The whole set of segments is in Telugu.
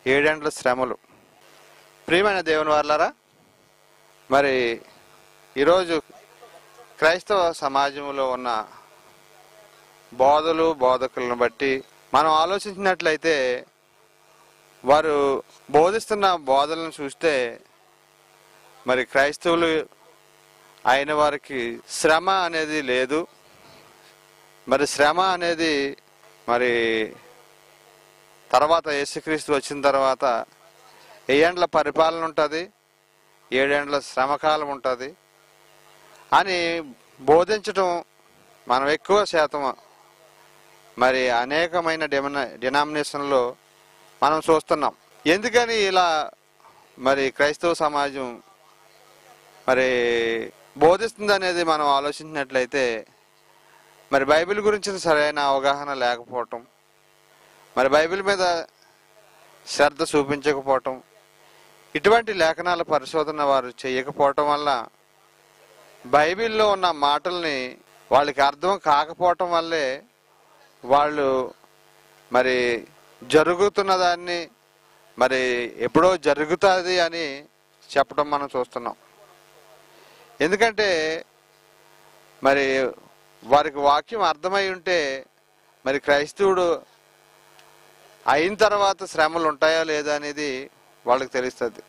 ఏడేండ్ల శ్రమలు ప్రియమైన దేవుని వాళ్ళారా మరి ఈరోజు క్రైస్తవ సమాజంలో ఉన్న బోధలు బోధకులను బట్టి మనం ఆలోచించినట్లయితే వారు బోధిస్తున్న బోధలను చూస్తే మరి క్రైస్తవులు అయిన వారికి శ్రమ అనేది లేదు మరి శ్రమ అనేది మరి తర్వాత యేసుక్రీస్తు వచ్చిన తర్వాత ఏడేండ్ల పరిపాలన ఉంటుంది ఏడేండ్ల శ్రమకాలం ఉంటుంది అని బోధించటం మనం ఎక్కువ శాతం మరి అనేకమైన డిమిన డినామినేషన్లో మనం చూస్తున్నాం ఎందుకని ఇలా మరి క్రైస్తవ సమాజం మరి బోధిస్తుంది అనేది మనం ఆలోచించినట్లయితే మరి బైబిల్ గురించి సరైన అవగాహన లేకపోవటం మరి బైబిల్ మీద శ్రద్ధ చూపించకపోవటం ఇటువంటి లేఖనాల పరిశోధన వారు చేయకపోవటం వల్ల బైబిల్లో ఉన్న మాటల్ని వాళ్ళకి అర్థం కాకపోవటం వల్లే వాళ్ళు మరి జరుగుతున్న దాన్ని మరి ఎప్పుడో జరుగుతుంది అని చెప్పడం మనం చూస్తున్నాం ఎందుకంటే మరి వారికి వాక్యం అర్థమై ఉంటే మరి క్రైస్తవుడు అయిన తర్వాత శ్రమలు ఉంటాయా లేదా అనేది వాళ్ళకి తెలుస్తుంది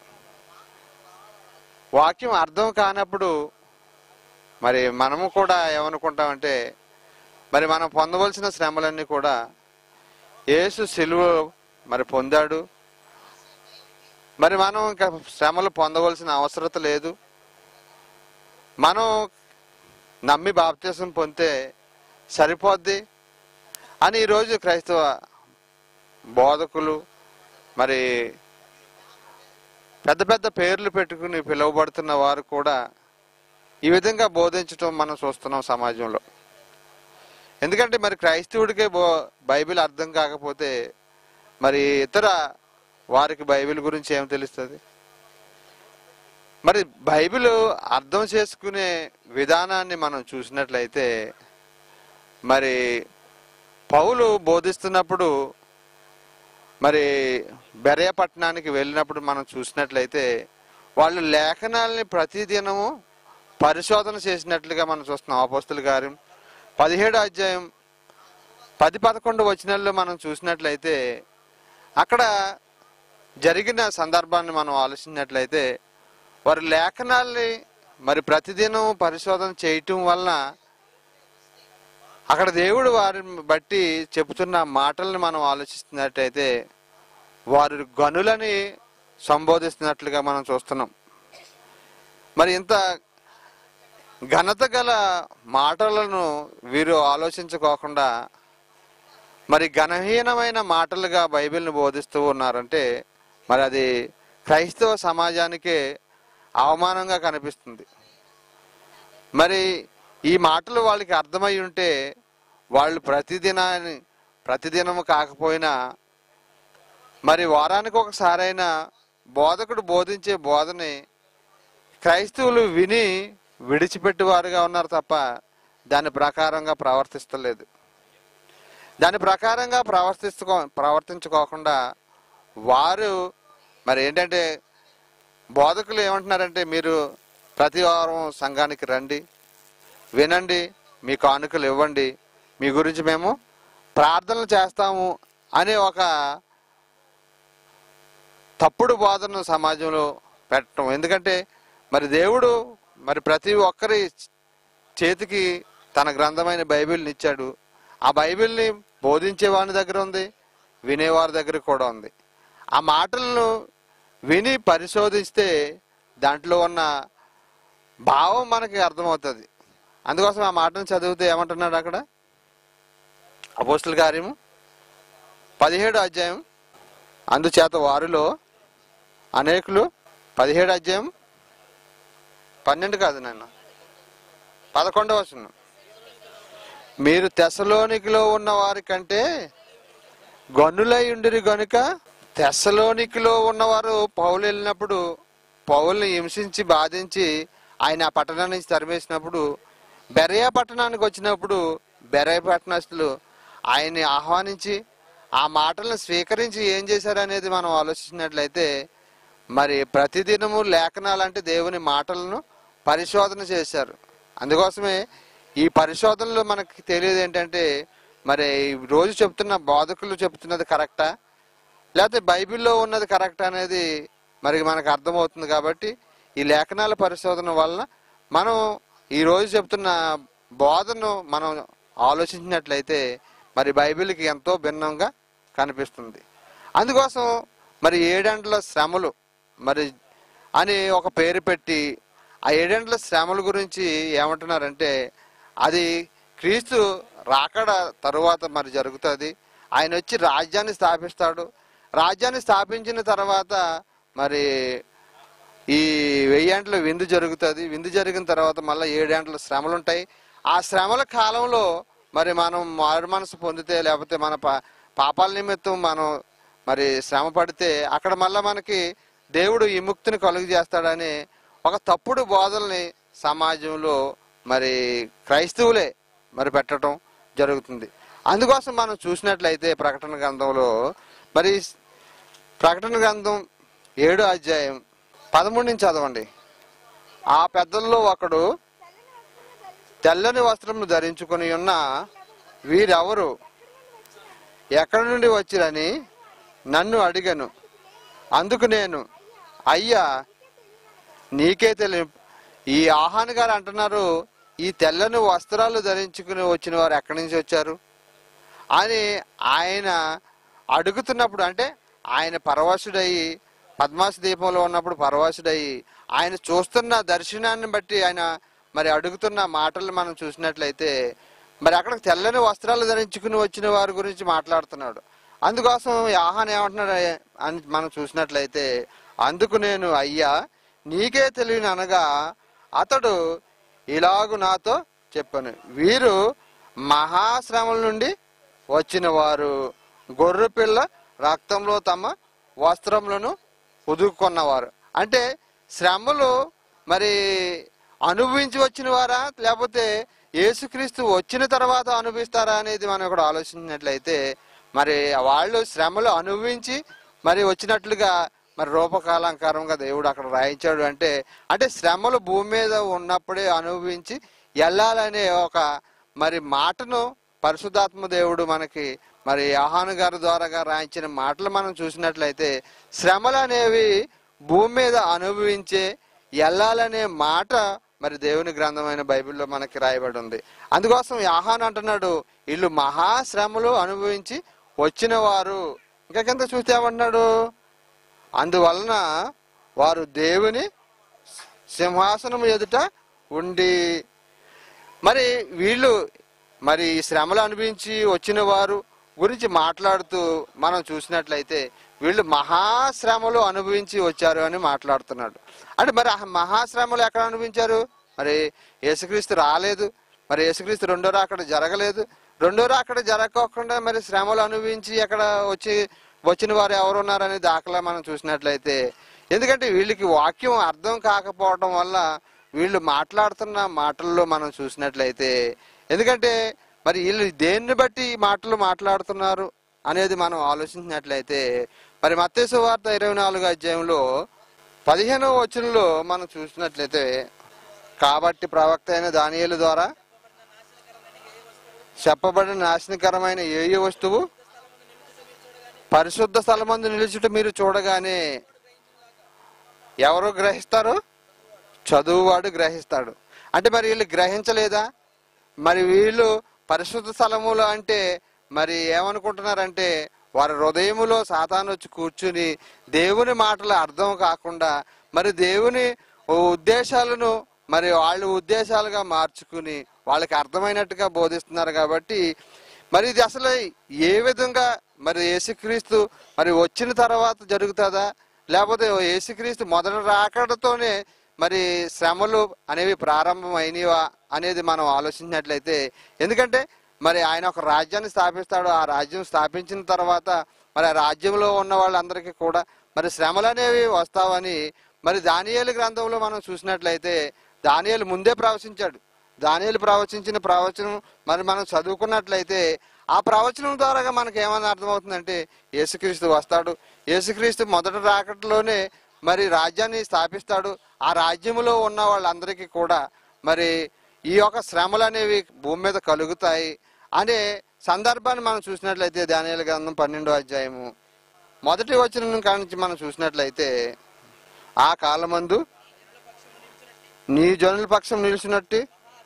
వాక్యం అర్థం కానప్పుడు మరి మనము కూడా ఏమనుకుంటామంటే మరి మనం పొందవలసిన శ్రమలన్నీ కూడా యేసు సిలువ మరి పొందాడు మరి మనం ఇంకా శ్రమలు పొందవలసిన అవసరత లేదు మనం నమ్మి బాప్తీసం పొందితే సరిపోద్ది అని ఈరోజు క్రైస్తవ బోధకులు మరి పెద్ద పెద్ద పేర్లు పెట్టుకుని పిలువబడుతున్న వారు కూడా ఈ విధంగా బోధించటం మనం చూస్తున్నాం సమాజంలో ఎందుకంటే మరి క్రైస్తవుడికే బో బైబిల్ అర్థం కాకపోతే మరి ఇతర వారికి బైబిల్ గురించి ఏం తెలుస్తుంది మరి బైబిల్ అర్థం చేసుకునే విధానాన్ని మనం చూసినట్లయితే మరి పౌలు బోధిస్తున్నప్పుడు మరి బెరయ పట్టణానికి వెళ్ళినప్పుడు మనం చూసినట్లయితే వాళ్ళు లేఖనాలని ప్రతిదినము పరిశోధన చేసినట్లుగా మనం చూస్తున్నాం అపోస్తుల కార్యం పదిహేడు అధ్యాయం పది పదకొండు వచనాల్లో మనం చూసినట్లయితే అక్కడ జరిగిన సందర్భాన్ని మనం ఆలోచించినట్లయితే వారి లేఖనాల్ని మరి ప్రతిదినం పరిశోధన చేయటం వలన అక్కడ దేవుడు వారిని బట్టి చెబుతున్న మాటల్ని మనం ఆలోచిస్తున్నట్టయితే వారు గనులని సంబోధిస్తున్నట్లుగా మనం చూస్తున్నాం మరి ఇంత ఘనత గల మాటలను వీరు ఆలోచించుకోకుండా మరి ఘనహీనమైన మాటలుగా బైబిల్ని బోధిస్తూ ఉన్నారంటే మరి అది క్రైస్తవ సమాజానికే అవమానంగా కనిపిస్తుంది మరి ఈ మాటలు వాళ్ళకి అర్థమై ఉంటే వాళ్ళు ప్రతిదినాన్ని ప్రతిదినము కాకపోయినా మరి వారానికి ఒకసారైనా బోధకుడు బోధించే బోధని క్రైస్తవులు విని విడిచిపెట్టువారుగా ఉన్నారు తప్ప దాని ప్రకారంగా ప్రవర్తిస్తలేదు దాని ప్రకారంగా ప్రవర్తించుకో ప్రవర్తించుకోకుండా వారు మరి ఏంటంటే బోధకులు ఏమంటున్నారంటే మీరు ప్రతి వారం సంఘానికి రండి వినండి మీ కానుకలు ఇవ్వండి మీ గురించి మేము ప్రార్థనలు చేస్తాము అనే ఒక తప్పుడు బోధనను సమాజంలో పెట్టడం ఎందుకంటే మరి దేవుడు మరి ప్రతి ఒక్కరి చేతికి తన గ్రంథమైన బైబిల్ని ఇచ్చాడు ఆ బైబిల్ని బోధించే వాని దగ్గర ఉంది వినేవారి దగ్గర కూడా ఉంది ఆ మాటలను విని పరిశోధిస్తే దాంట్లో ఉన్న భావం మనకి అర్థమవుతుంది అందుకోసం ఆ మాటను చదివితే ఏమంటున్నాడు అక్కడ అపోస్తుల కార్యము పదిహేడు అధ్యాయం అందుచేత వారిలో అనేకులు పదిహేడు అధ్యాయం పన్నెండు కాదు నాన్న పదకొండవ వచనం మీరు తెసలోనికిలో ఉన్న వారి కంటే గనులై ఉండిరి గనుక తెస్సలోనికిలో ఉన్నవారు పౌలు వెళ్ళినప్పుడు పౌల్ని హింసించి బాధించి ఆయన ఆ పట్టణాన్ని నుంచి తరిమేసినప్పుడు బెరయ పట్టణానికి వచ్చినప్పుడు బెరయ పట్టణస్తులు ఆయన్ని ఆహ్వానించి ఆ మాటలను స్వీకరించి ఏం చేశారు అనేది మనం ఆలోచించినట్లయితే మరి ప్రతిదినము లేఖనాలు అంటే దేవుని మాటలను పరిశోధన చేశారు అందుకోసమే ఈ పరిశోధనలో మనకి తెలియదు ఏంటంటే మరి రోజు చెప్తున్న బోధకులు చెప్తున్నది కరెక్టా లేకపోతే బైబిల్లో ఉన్నది కరెక్ట్ అనేది మరి మనకు అర్థమవుతుంది కాబట్టి ఈ లేఖనాల పరిశోధన వలన మనం ఈ రోజు చెప్తున్న బోధను మనం ఆలోచించినట్లయితే మరి బైబిల్కి ఎంతో భిన్నంగా కనిపిస్తుంది అందుకోసం మరి ఏడంట్ల శ్రమలు మరి అని ఒక పేరు పెట్టి ఆ ఏడేండ్ల శ్రమల గురించి ఏమంటున్నారంటే అది క్రీస్తు రాకడ తరువాత మరి జరుగుతుంది ఆయన వచ్చి రాజ్యాన్ని స్థాపిస్తాడు రాజ్యాన్ని స్థాపించిన తర్వాత మరి ఈ వెయ్యేంట్ల విందు జరుగుతుంది విందు జరిగిన తర్వాత మళ్ళీ ఏడేంట్ల శ్రమలు ఉంటాయి ఆ శ్రమల కాలంలో మరి మనం మారు మనసు పొందితే లేకపోతే మన పా పాపాల నిమిత్తం మనం మరి శ్రమ పడితే అక్కడ మళ్ళీ మనకి దేవుడు ఈ ముక్తిని కలుగు చేస్తాడని ఒక తప్పుడు బోధల్ని సమాజంలో మరి క్రైస్తవులే మరి పెట్టడం జరుగుతుంది అందుకోసం మనం చూసినట్లయితే ప్రకటన గ్రంథంలో మరి ప్రకటన గ్రంథం ఏడో అధ్యాయం పదమూడు నుంచి చదవండి ఆ పెద్దల్లో ఒకడు తెల్లని వస్త్రములు ధరించుకొని ఉన్న వీరెవరు ఎక్కడి నుండి వచ్చిరని నన్ను అడిగను అందుకు నేను అయ్యా నీకే తెలియ ఈ ఆహాన్ గారు అంటున్నారు ఈ తెల్లని వస్త్రాలు ధరించుకుని వచ్చిన వారు ఎక్కడి నుంచి వచ్చారు అని ఆయన అడుగుతున్నప్పుడు అంటే ఆయన పరవశుడయి పద్మాస దీపంలో ఉన్నప్పుడు పరవశుడయి ఆయన చూస్తున్న దర్శనాన్ని బట్టి ఆయన మరి అడుగుతున్న మాటలు మనం చూసినట్లయితే మరి అక్కడ తెల్లని వస్త్రాలు ధరించుకుని వచ్చిన వారి గురించి మాట్లాడుతున్నాడు అందుకోసం ఆహాన్ ఏమంటున్నాడు అని మనం చూసినట్లయితే అందుకు నేను అయ్యా నీకే తెలియని అనగా అతడు ఇలాగు నాతో చెప్పాను వీరు మహాశ్రమల నుండి వచ్చిన వారు గొర్రె పిల్ల రక్తంలో తమ వస్త్రములను ఉదుక్కున్నవారు అంటే శ్రమలు మరి అనుభవించి వచ్చిన వారా లేకపోతే యేసుక్రీస్తు వచ్చిన తర్వాత అనుభవిస్తారా అనేది మనం ఇక్కడ ఆలోచించినట్లయితే మరి వాళ్ళు శ్రమలు అనుభవించి మరి వచ్చినట్లుగా మరి రూపకాలంకారంగా దేవుడు అక్కడ రాయించాడు అంటే అంటే శ్రమలు భూమి మీద ఉన్నప్పుడే అనుభవించి వెళ్ళాలనే ఒక మరి మాటను పరిశుద్ధాత్మ దేవుడు మనకి మరి ఆహాను గారి ద్వారాగా రాయించిన మాటలు మనం చూసినట్లయితే శ్రమలు అనేవి భూమి మీద అనుభవించే వెళ్ళాలనే మాట మరి దేవుని గ్రంథమైన బైబిల్లో మనకి రాయబడి ఉంది అందుకోసం ఆహాన్ అంటున్నాడు వీళ్ళు మహాశ్రమలు అనుభవించి వచ్చిన వారు ఇంకా కింద చూస్తే ఏమంటున్నాడు అందువలన వారు దేవుని సింహాసనం ఎదుట ఉండి మరి వీళ్ళు మరి ఈ శ్రమలు అనుభవించి వచ్చిన వారు గురించి మాట్లాడుతూ మనం చూసినట్లయితే వీళ్ళు మహాశ్రమలు అనుభవించి వచ్చారు అని మాట్లాడుతున్నాడు అంటే మరి ఆ మహాశ్రమలు ఎక్కడ అనుభవించారు మరి యేసుక్రీస్తు రాలేదు మరి యేసుక్రీస్తు రెండో అక్కడ జరగలేదు రెండో అక్కడ జరగకుండా మరి శ్రమలు అనుభవించి అక్కడ వచ్చి వచ్చిన వారు ఎవరున్నారని దాఖలా మనం చూసినట్లయితే ఎందుకంటే వీళ్ళకి వాక్యం అర్థం కాకపోవడం వల్ల వీళ్ళు మాట్లాడుతున్న మాటల్లో మనం చూసినట్లయితే ఎందుకంటే మరి వీళ్ళు దేన్ని బట్టి ఈ మాటలు మాట్లాడుతున్నారు అనేది మనం ఆలోచించినట్లయితే మరి మత్తేసు వార్త ఇరవై నాలుగు అధ్యాయంలో పదిహేనవ వచనంలో మనం చూసినట్లయితే కాబట్టి ప్రవక్త అయిన దానియేలు ద్వారా చెప్పబడిన నాశనకరమైన ఏ ఏ వస్తువు పరిశుద్ధ స్థలమందు నిలుచుట మీరు చూడగానే ఎవరు గ్రహిస్తారు చదువువాడు గ్రహిస్తాడు అంటే మరి వీళ్ళు గ్రహించలేదా మరి వీళ్ళు పరిశుద్ధ స్థలములు అంటే మరి ఏమనుకుంటున్నారంటే వారి హృదయములో సాతాను వచ్చి కూర్చుని దేవుని మాటలు అర్థం కాకుండా మరి దేవుని ఉద్దేశాలను మరి వాళ్ళు ఉద్దేశాలుగా మార్చుకుని వాళ్ళకి అర్థమైనట్టుగా బోధిస్తున్నారు కాబట్టి మరి ఇది అసలు ఏ విధంగా మరి యేసుక్రీస్తు మరి వచ్చిన తర్వాత జరుగుతుందా లేకపోతే యేసుక్రీస్తు మొదటి రాకడతోనే మరి శ్రమలు అనేవి ప్రారంభం అయినవా అనేది మనం ఆలోచించినట్లయితే ఎందుకంటే మరి ఆయన ఒక రాజ్యాన్ని స్థాపిస్తాడు ఆ రాజ్యం స్థాపించిన తర్వాత మరి ఆ రాజ్యంలో ఉన్న వాళ్ళందరికీ కూడా మరి శ్రమలు అనేవి వస్తావని మరి దానియేలు గ్రంథంలో మనం చూసినట్లయితే దానియేలు ముందే ప్రవచించాడు దానియేలు ప్రవచించిన ప్రవచనం మరి మనం చదువుకున్నట్లయితే ఆ ప్రవచనం ద్వారా మనకి ఏమని అర్థమవుతుందంటే యేసుక్రీస్తు వస్తాడు యేసుక్రీస్తు మొదటి రాకట్లోనే మరి రాజ్యాన్ని స్థాపిస్తాడు ఆ రాజ్యములో ఉన్న వాళ్ళందరికీ కూడా మరి ఈ యొక్క శ్రమలు అనేవి భూమి మీద కలుగుతాయి అనే సందర్భాన్ని మనం చూసినట్లయితే దానియాల గ్రంథం పన్నెండో అధ్యాయము మొదటి వచనం కానించి మనం చూసినట్లయితే ఆ కాలమందు నీ జనుల పక్షం నిలిచినట్టు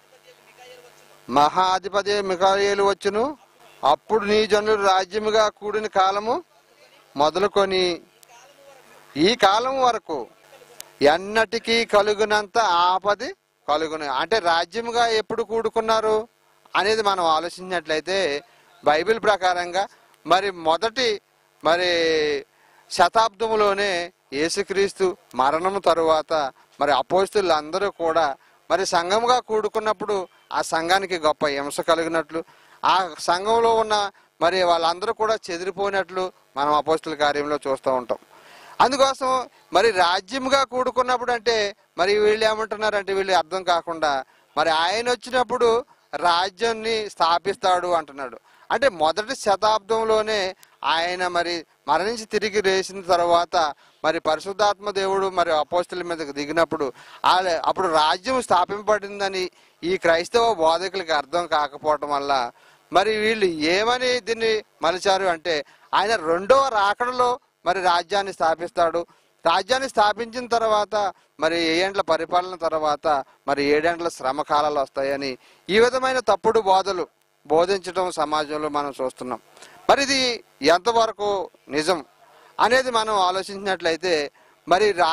మహాధిపతి మికాయేలు వచ్చును అప్పుడు నీ జనులు రాజ్యముగా కూడిన కాలము మొదలుకొని ఈ కాలం వరకు ఎన్నటికీ కలుగునంత ఆపది కలుగును అంటే రాజ్యముగా ఎప్పుడు కూడుకున్నారు అనేది మనం ఆలోచించినట్లయితే బైబిల్ ప్రకారంగా మరి మొదటి మరి శతాబ్దములోనే యేసుక్రీస్తు మరణము తరువాత మరి అపోస్తులు అందరూ కూడా మరి సంఘముగా కూడుకున్నప్పుడు ఆ సంఘానికి గొప్ప హింస కలిగినట్లు ఆ సంఘంలో ఉన్న మరి వాళ్ళందరూ కూడా చెదిరిపోయినట్లు మనం అపోస్తుల కార్యంలో చూస్తూ ఉంటాం అందుకోసం మరి రాజ్యముగా కూడుకున్నప్పుడు అంటే మరి వీళ్ళు ఏమంటున్నారంటే వీళ్ళు అర్థం కాకుండా మరి ఆయన వచ్చినప్పుడు రాజ్యాన్ని స్థాపిస్తాడు అంటున్నాడు అంటే మొదటి శతాబ్దంలోనే ఆయన మరి మరణించి తిరిగి లేచిన తర్వాత మరి పరిశుద్ధాత్మ దేవుడు మరి అపోస్తుల మీదకి దిగినప్పుడు ఆ- అప్పుడు రాజ్యం స్థాపింపబడిందని ఈ క్రైస్తవ బోధకులకి అర్థం కాకపోవటం వల్ల మరి వీళ్ళు ఏమని దీన్ని మలిచారు అంటే ఆయన రెండవ రాకడలో మరి రాజ్యాన్ని స్థాపిస్తాడు రాజ్యాన్ని స్థాపించిన తర్వాత మరి ఏడేండ్ల పరిపాలన తర్వాత మరి ఏడేండ్ల శ్రమ కాలాలు వస్తాయని ఈ విధమైన తప్పుడు బోధలు బోధించడం సమాజంలో మనం చూస్తున్నాం మరి ఇది ఎంతవరకు నిజం అనేది మనం ఆలోచించినట్లయితే మరి రా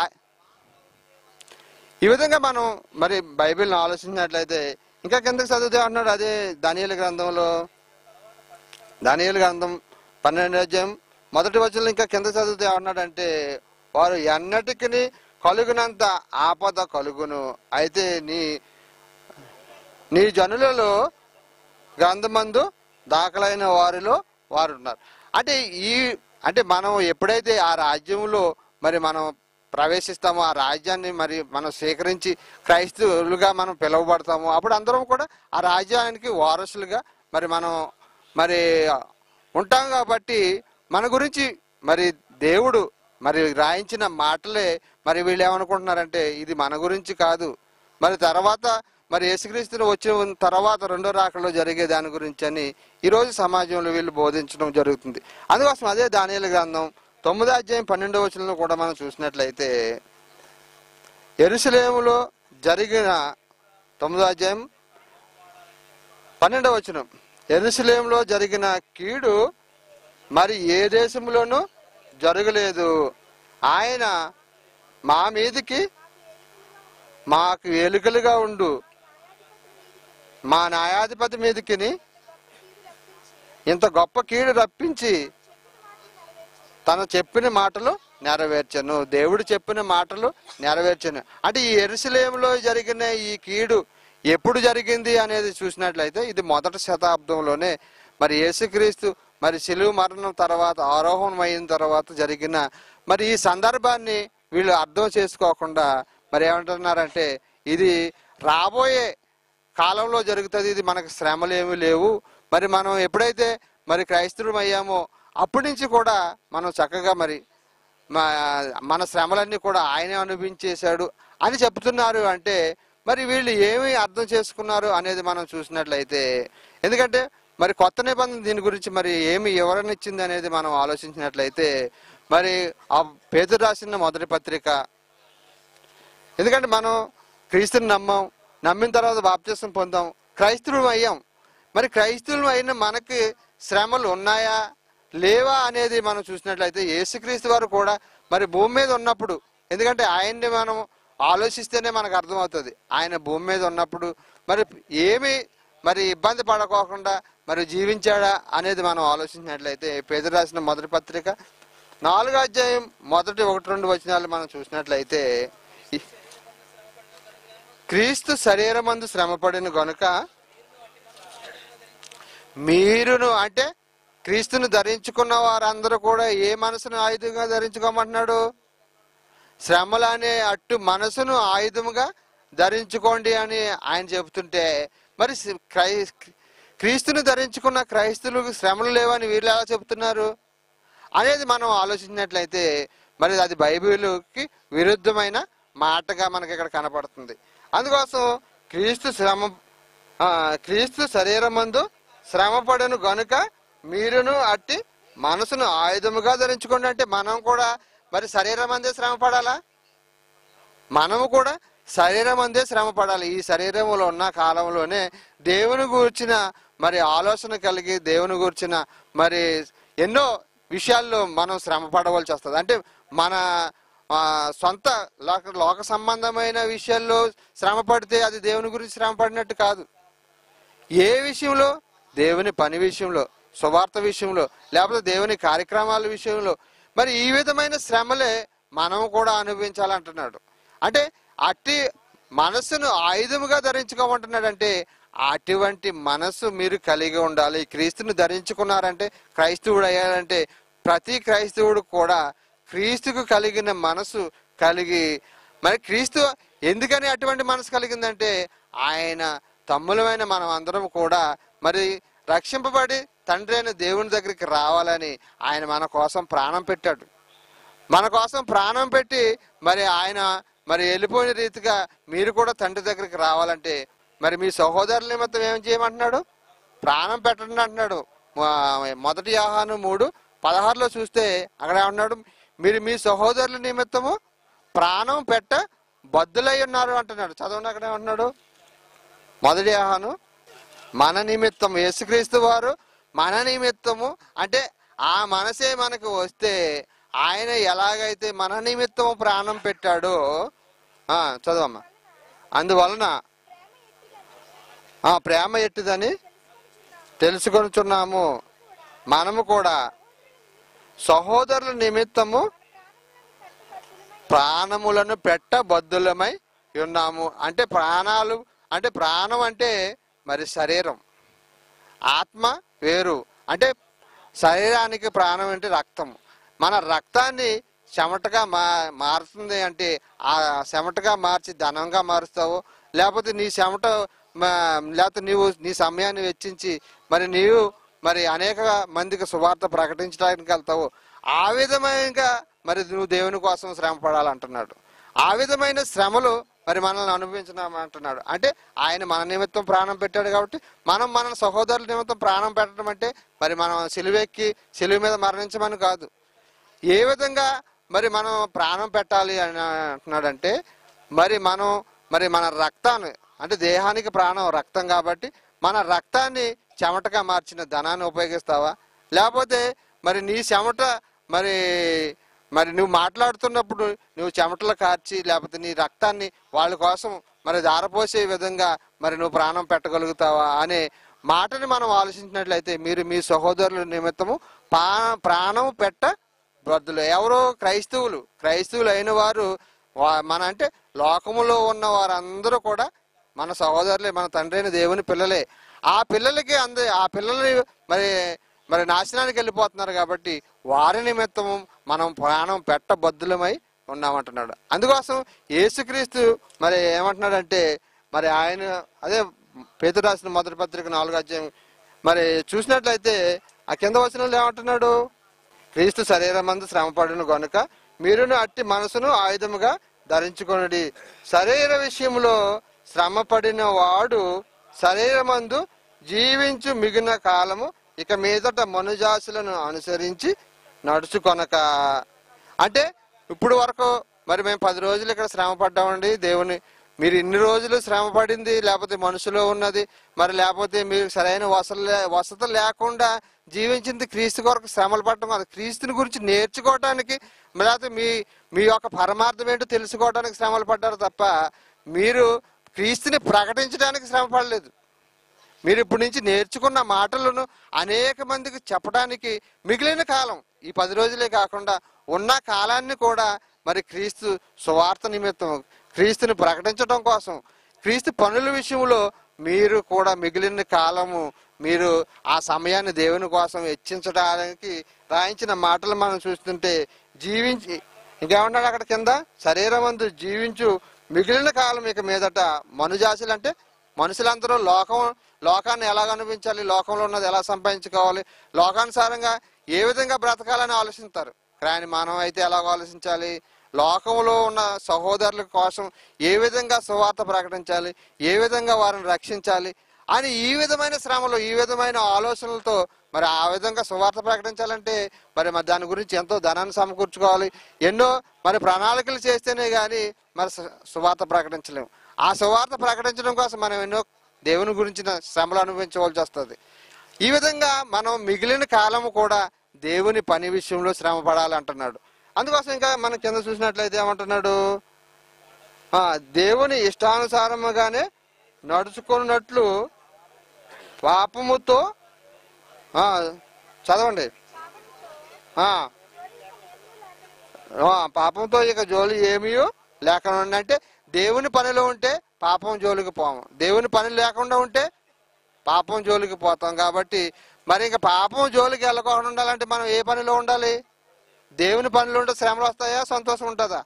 ఈ విధంగా మనం మరి బైబిల్ని ఆలోచించినట్లయితే ఇంకా కిందకి చదివితే అంటున్నాడు అదే దానియేలు గ్రంథంలో దానియేలు గ్రంథం పన్నెండు అధ్యాయం మొదటి వచనం ఇంకా కింద చదివితే ఏమన్నాడంటే వారు ఎన్నటికి కలుగునంత ఆపద కలుగును అయితే నీ నీ జనులలో గ్రంథమందు దాఖలైన వారిలో వారు ఉన్నారు అంటే ఈ అంటే మనం ఎప్పుడైతే ఆ రాజ్యంలో మరి మనం ప్రవేశిస్తామో ఆ రాజ్యాన్ని మరి మనం స్వీకరించి క్రైస్తవులుగా మనం పిలువబడతాము అప్పుడు అందరం కూడా ఆ రాజ్యానికి వారసులుగా మరి మనం మరి ఉంటాం కాబట్టి మన గురించి మరి దేవుడు మరి రాయించిన మాటలే మరి వీళ్ళు ఏమనుకుంటున్నారంటే ఇది మన గురించి కాదు మరి తర్వాత మరి యేసుక్రీస్తుని వచ్చిన తర్వాత రెండో రాకలో జరిగే దాని గురించి అని ఈరోజు సమాజంలో వీళ్ళు బోధించడం జరుగుతుంది అందుకోసం అదే దానియల గ్రంథం తొమ్మిదో అధ్యాయం పన్నెండవ వచనంలో కూడా మనం చూసినట్లయితే ఎరుసలేములో జరిగిన తొమ్మిదో అధ్యాయం పన్నెండవ వచనం ఎరుసలేంలో జరిగిన కీడు మరి ఏ దేశంలోనూ జరగలేదు ఆయన మా మీదికి మాకు ఎలుకలుగా ఉండు మా న్యాయాధిపతి మీదకిని ఇంత గొప్ప కీడు రప్పించి తను చెప్పిన మాటలు నెరవేర్చను దేవుడు చెప్పిన మాటలు నెరవేర్చను అంటే ఈ ఎరుసలేంలో జరిగిన ఈ కీడు ఎప్పుడు జరిగింది అనేది చూసినట్లయితే ఇది మొదటి శతాబ్దంలోనే మరి యేసుక్రీస్తు మరి శిలువ మరణం తర్వాత ఆరోహణం అయిన తర్వాత జరిగిన మరి ఈ సందర్భాన్ని వీళ్ళు అర్థం చేసుకోకుండా మరి ఏమంటున్నారంటే ఇది రాబోయే కాలంలో జరుగుతుంది ఇది మనకు శ్రమలు ఏమీ లేవు మరి మనం ఎప్పుడైతే మరి క్రైస్తవులం అయ్యామో అప్పటి నుంచి కూడా మనం చక్కగా మరి మా- మన శ్రమలన్నీ కూడా ఆయనే అనుభవించేశాడు అని చెప్తున్నారు అంటే మరి వీళ్ళు ఏమి అర్థం చేసుకున్నారు అనేది మనం చూసినట్లయితే ఎందుకంటే మరి కొత్త నిబంధన దీని గురించి మరి ఏమి వివరణ ఇచ్చింది అనేది మనం ఆలోచించినట్లయితే మరి ఆ పేదరు రాసిన మొదటి పత్రిక ఎందుకంటే మనం క్రీస్తుని నమ్మాం నమ్మిన తర్వాత బాప్తిసం పొందాం క్రైస్తవులు అయ్యాం మరి క్రైస్తవులు అయిన మనకి శ్రమలు ఉన్నాయా లేవా అనేది మనం చూసినట్లయితే యేసుక్రీస్తు వారు కూడా మరి భూమి మీద ఉన్నప్పుడు ఎందుకంటే ఆయన్ని మనం ఆలోచిస్తేనే మనకు అర్థమవుతుంది ఆయన భూమి మీద ఉన్నప్పుడు మరి ఏమి మరి ఇబ్బంది పడకోకుండా మరి జీవించాడా అనేది మనం ఆలోచించినట్లయితే పేద రాసిన మొదటి పత్రిక నాలుగో అధ్యాయం మొదటి ఒకటి రెండు వచనాలు మనం చూసినట్లయితే ఈ- క్రీస్తు శరీరమందు శ్రమపడిన గనుక మీరును అంటే క్రీస్తును ధరించుకున్న వారందరూ కూడా ఏ మనసును ఆయుధంగా ధరించుకోమంటున్నాడు శ్రమలు అనే అట్టు మనసును ఆయుధముగా ధరించుకోండి అని ఆయన చెబుతుంటే మరి సి- క్రై క్రీస్తుని ధరించుకున్న క్రైస్తువులకు శ్రమలు లేవని వీళ్ళు ఎలా చెబుతున్నారు అనేది మనం ఆలోచించినట్లయితే మరి అది బైబిల్కి విరుద్ధమైన మాటగా మనకి ఇక్కడ కనపడుతుంది అందుకోసం క్రీస్తు శ్రమ ఆ, క్రీస్తు శరీరమందు శ్రమపడను గనుక మీరును అట్టి మనసును ఆయుధముగా ధరించుకోండి అంటే మనం కూడా మరి శరీరం అందే శ్రమ పడాలా మనము కూడా శరీరం అందే శ్రమ పడాలి ఈ శరీరంలో ఉన్న కాలంలోనే దేవుని గూర్చిన మరి ఆలోచన కలిగి దేవుని గూర్చిన మరి ఎన్నో విషయాల్లో మనం శ్రమ పడవలసి వస్తుంది అంటే మన ఆ, సొంత లోక లోక సంబంధమైన విషయాల్లో శ్రమ పడితే అది దేవుని గురించి శ్రమ పడినట్టు కాదు ఏ విషయంలో దేవుని పని విషయంలో సువార్త విషయంలో లేకపోతే దేవుని కార్యక్రమాల విషయంలో మరి ఈ విధమైన శ్రమలే మనం కూడా అనుభవించాలంటున్నాడు అంటే అట్టి మనస్సును ఆయుధముగా ధరించుకోమంటున్నాడంటే అటువంటి మనస్సు మీరు కలిగి ఉండాలి క్రీస్తుని ధరించుకున్నారంటే క్రైస్తవుడు అయ్యారంటే ప్రతి క్రైస్తవుడు కూడా క్రీస్తుకు కలిగిన మనసు కలిగి మరి క్రీస్తు ఎందుకని అటువంటి మనసు కలిగిందంటే ఆయన తమ్ములమైన మనం అందరం కూడా మరి రక్షింపబడి తండ్రి అయిన దేవుని దగ్గరికి రావాలని ఆయన మన కోసం ప్రాణం పెట్టాడు మన కోసం ప్రాణం పెట్టి మరి ఆయన మరి వెళ్ళిపోయిన రీతిగా మీరు కూడా తండ్రి దగ్గరికి రావాలంటే మరి మీ సహోదరుల నిమిత్తం ఏం చేయమంటున్నాడు ప్రాణం పెట్టండి అంటున్నాడు మొ- మొదటి ఆహాను మూడు పదహారులో చూస్తే అక్కడ ఏమన్నాడు మీరు మీ సహోదరుల నిమిత్తము ప్రాణం పెట్ట బద్దులై ఉన్నారు అంటున్నాడు చదవండి అక్కడ ఏమంటున్నాడు మొదటి ఆహాను మన నిమిత్తం యేసుక్రీస్తు వారు మన నిమిత్తము అంటే ఆ మనసే మనకు వస్తే ఆయన ఎలాగైతే మన నిమిత్తము ప్రాణం పెట్టాడో ఆ, చదవమ్మా అందువలన ఆ ప్రేమ ఎట్టిదని తెలుసుకొనుచున్నాము మనము కూడా సహోదరుల నిమిత్తము ప్రాణములను పెట్టబద్దులమై ఉన్నాము అంటే ప్రాణాలు అంటే ప్రాణం అంటే మరి శరీరం ఆత్మ వేరు అంటే శరీరానికి ప్రాణం అంటే రక్తం మన రక్తాన్ని చెమటగా మా మారుతుంది అంటే ఆ చెమటగా మార్చి ధనంగా మారుస్తావు లేకపోతే నీ చెమట మా- లేకపోతే నీవు నీ సమయాన్ని వెచ్చించి మరి నీవు మరి అనేక మందికి సువార్త ప్రకటించడానికి వెళ్తావు ఆ విధమైనగా మరి నువ్వు దేవుని కోసం శ్రమ పడాలంటున్నాడు ఆ విధమైన శ్రమలు మరి మనల్ని అనుభవించినామంటున్నాడు అంటే ఆయన మన నిమిత్తం ప్రాణం పెట్టాడు కాబట్టి మనం మన సహోదరుల నిమిత్తం ప్రాణం పెట్టడం అంటే మరి మనం సిలువెక్కి సిలువ మీద మరణించమని కాదు ఏ విధంగా మరి మనం ప్రాణం పెట్టాలి అని అంటున్నాడంటే మరి మనం మరి మన రక్తాన్ని అంటే దేహానికి ప్రాణం రక్తం కాబట్టి మన రక్తాన్ని చెమటగా మార్చిన ధనాన్ని ఉపయోగిస్తావా లేకపోతే మరి నీ చెమట మరి మరి నువ్వు మాట్లాడుతున్నప్పుడు నువ్వు చెమటలు కార్చి లేకపోతే నీ రక్తాన్ని వాళ్ళ కోసం మరి దారపోసే విధంగా మరి నువ్వు ప్రాణం పెట్టగలుగుతావా అనే మాటని మనం ఆలోచించినట్లయితే మీరు మీ సహోదరుల నిమిత్తము పా ప్రాణం పెట్ట బద్దులు ఎవరో క్రైస్తవులు క్రైస్తవులు అయిన వారు వా- మన అంటే లోకములో ఉన్న వారందరూ కూడా మన సహోదరులే మన తండ్రి అయిన దేవుని పిల్లలే ఆ పిల్లలకి అంద ఆ పిల్లలు మరి మరి నాశనానికి వెళ్ళిపోతున్నారు కాబట్టి వారి నిమిత్తము మనం ప్రాణం పెట్టబద్దులమై ఉన్నామంటున్నాడు అందుకోసం యేసుక్రీస్తు మరి ఏమంటున్నాడంటే మరి ఆయన అదే పేతురు రాసిన మొదటి పత్రిక నాలుగు అధ్యాయం మరి చూసినట్లయితే ఆ కింద వచనంలో ఏమంటున్నాడు క్రీస్తు శరీరమందు శ్రమపడును గనుక మీరును అట్టి మనసును ఆయుధముగా ధరించుకొనుడి శరీర విషయంలో శ్రమపడిన వాడు శరీరమందు జీవించు మిగిలిన కాలము ఇక మీదట మనుజాసులను అనుసరించి నడుచుకొనక అంటే ఇప్పుడు వరకు మరి మేము పది రోజులు ఇక్కడ శ్రమ పడ్డామండి దేవుని మీరు ఇన్ని రోజులు శ్రమ పడింది లేకపోతే మనుషులో ఉన్నది మరి లేకపోతే మీరు సరైన వసలు వసతులు లేకుండా జీవించింది క్రీస్తు కొరకు శ్రమలు పడటం అది క్రీస్తుని గురించి నేర్చుకోవడానికి లేకపోతే మీ మీ యొక్క పరమార్థం ఏంటో తెలుసుకోవడానికి శ్రమలు పడ్డారు తప్ప మీరు క్రీస్తుని ప్రకటించడానికి శ్రమ పడలేదు మీరు ఇప్పటి నుంచి నేర్చుకున్న మాటలను అనేక మందికి చెప్పడానికి మిగిలిన కాలం ఈ పది రోజులే కాకుండా ఉన్న కాలాన్ని కూడా మరి క్రీస్తు సువార్త నిమిత్తం క్రీస్తుని ప్రకటించడం కోసం క్రీస్తు పనుల విషయంలో మీరు కూడా మిగిలిన కాలము మీరు ఆ సమయాన్ని దేవుని కోసం వెచ్చించడానికి రాయించిన మాటలు మనం చూస్తుంటే జీవించి ఇంకేమన్నాడు అక్కడ కింద శరీరమందు జీవించు మిగిలిన కాలం ఇక మీదట మనుజాసులు అంటే మనుషులందరూ లోకం లోకాన్ని ఎలా అనిపించాలి లోకంలో ఉన్నది ఎలా సంపాదించుకోవాలి లోకానుసారంగా ఏ విధంగా బ్రతకాలని ఆలోచిస్తారు కానీ మనం అయితే ఎలా ఆలోచించాలి లోకంలో ఉన్న సహోదరుల కోసం ఏ విధంగా సువార్త ప్రకటించాలి ఏ విధంగా వారిని రక్షించాలి అని ఈ విధమైన శ్రమలు ఈ విధమైన ఆలోచనలతో మరి ఆ విధంగా సువార్త ప్రకటించాలంటే మరి మరి దాని గురించి ఎంతో ధనాన్ని సమకూర్చుకోవాలి ఎన్నో మరి ప్రణాళికలు చేస్తేనే కానీ మరి సు- సువార్త ప్రకటించలేము ఆ సువార్త ప్రకటించడం కోసం మనం ఎన్నో దేవుని గురించిన శ్రమలు అనుభవించవలసి వస్తుంది ఈ విధంగా మనం మిగిలిన కాలము కూడా దేవుని పని విషయంలో శ్రమ పడాలి అంటున్నాడు అందుకోసం ఇంకా మనం కింద చూసినట్లయితే ఏమంటున్నాడు ఆ, దేవుని ఇష్టానుసారముగానే నడుచుకున్నట్లు పాపముతో ఆ, చదవండి ఆ, ఆ, పాపంతో ఇక జోలి ఏమీ లేకుండా అంటే దేవుని పనిలో ఉంటే పాపం జోలికి పోము దేవుని పని లేకుండా ఉంటే పాపం జోలికి పోతాం కాబట్టి మరి ఇంకా పాపం జోలికి వెళ్ళకుండా ఉండాలంటే మనం ఏ పనిలో ఉండాలి దేవుని పనిలో ఉంటే శ్రమలు వస్తాయా సంతోషం ఉంటుందా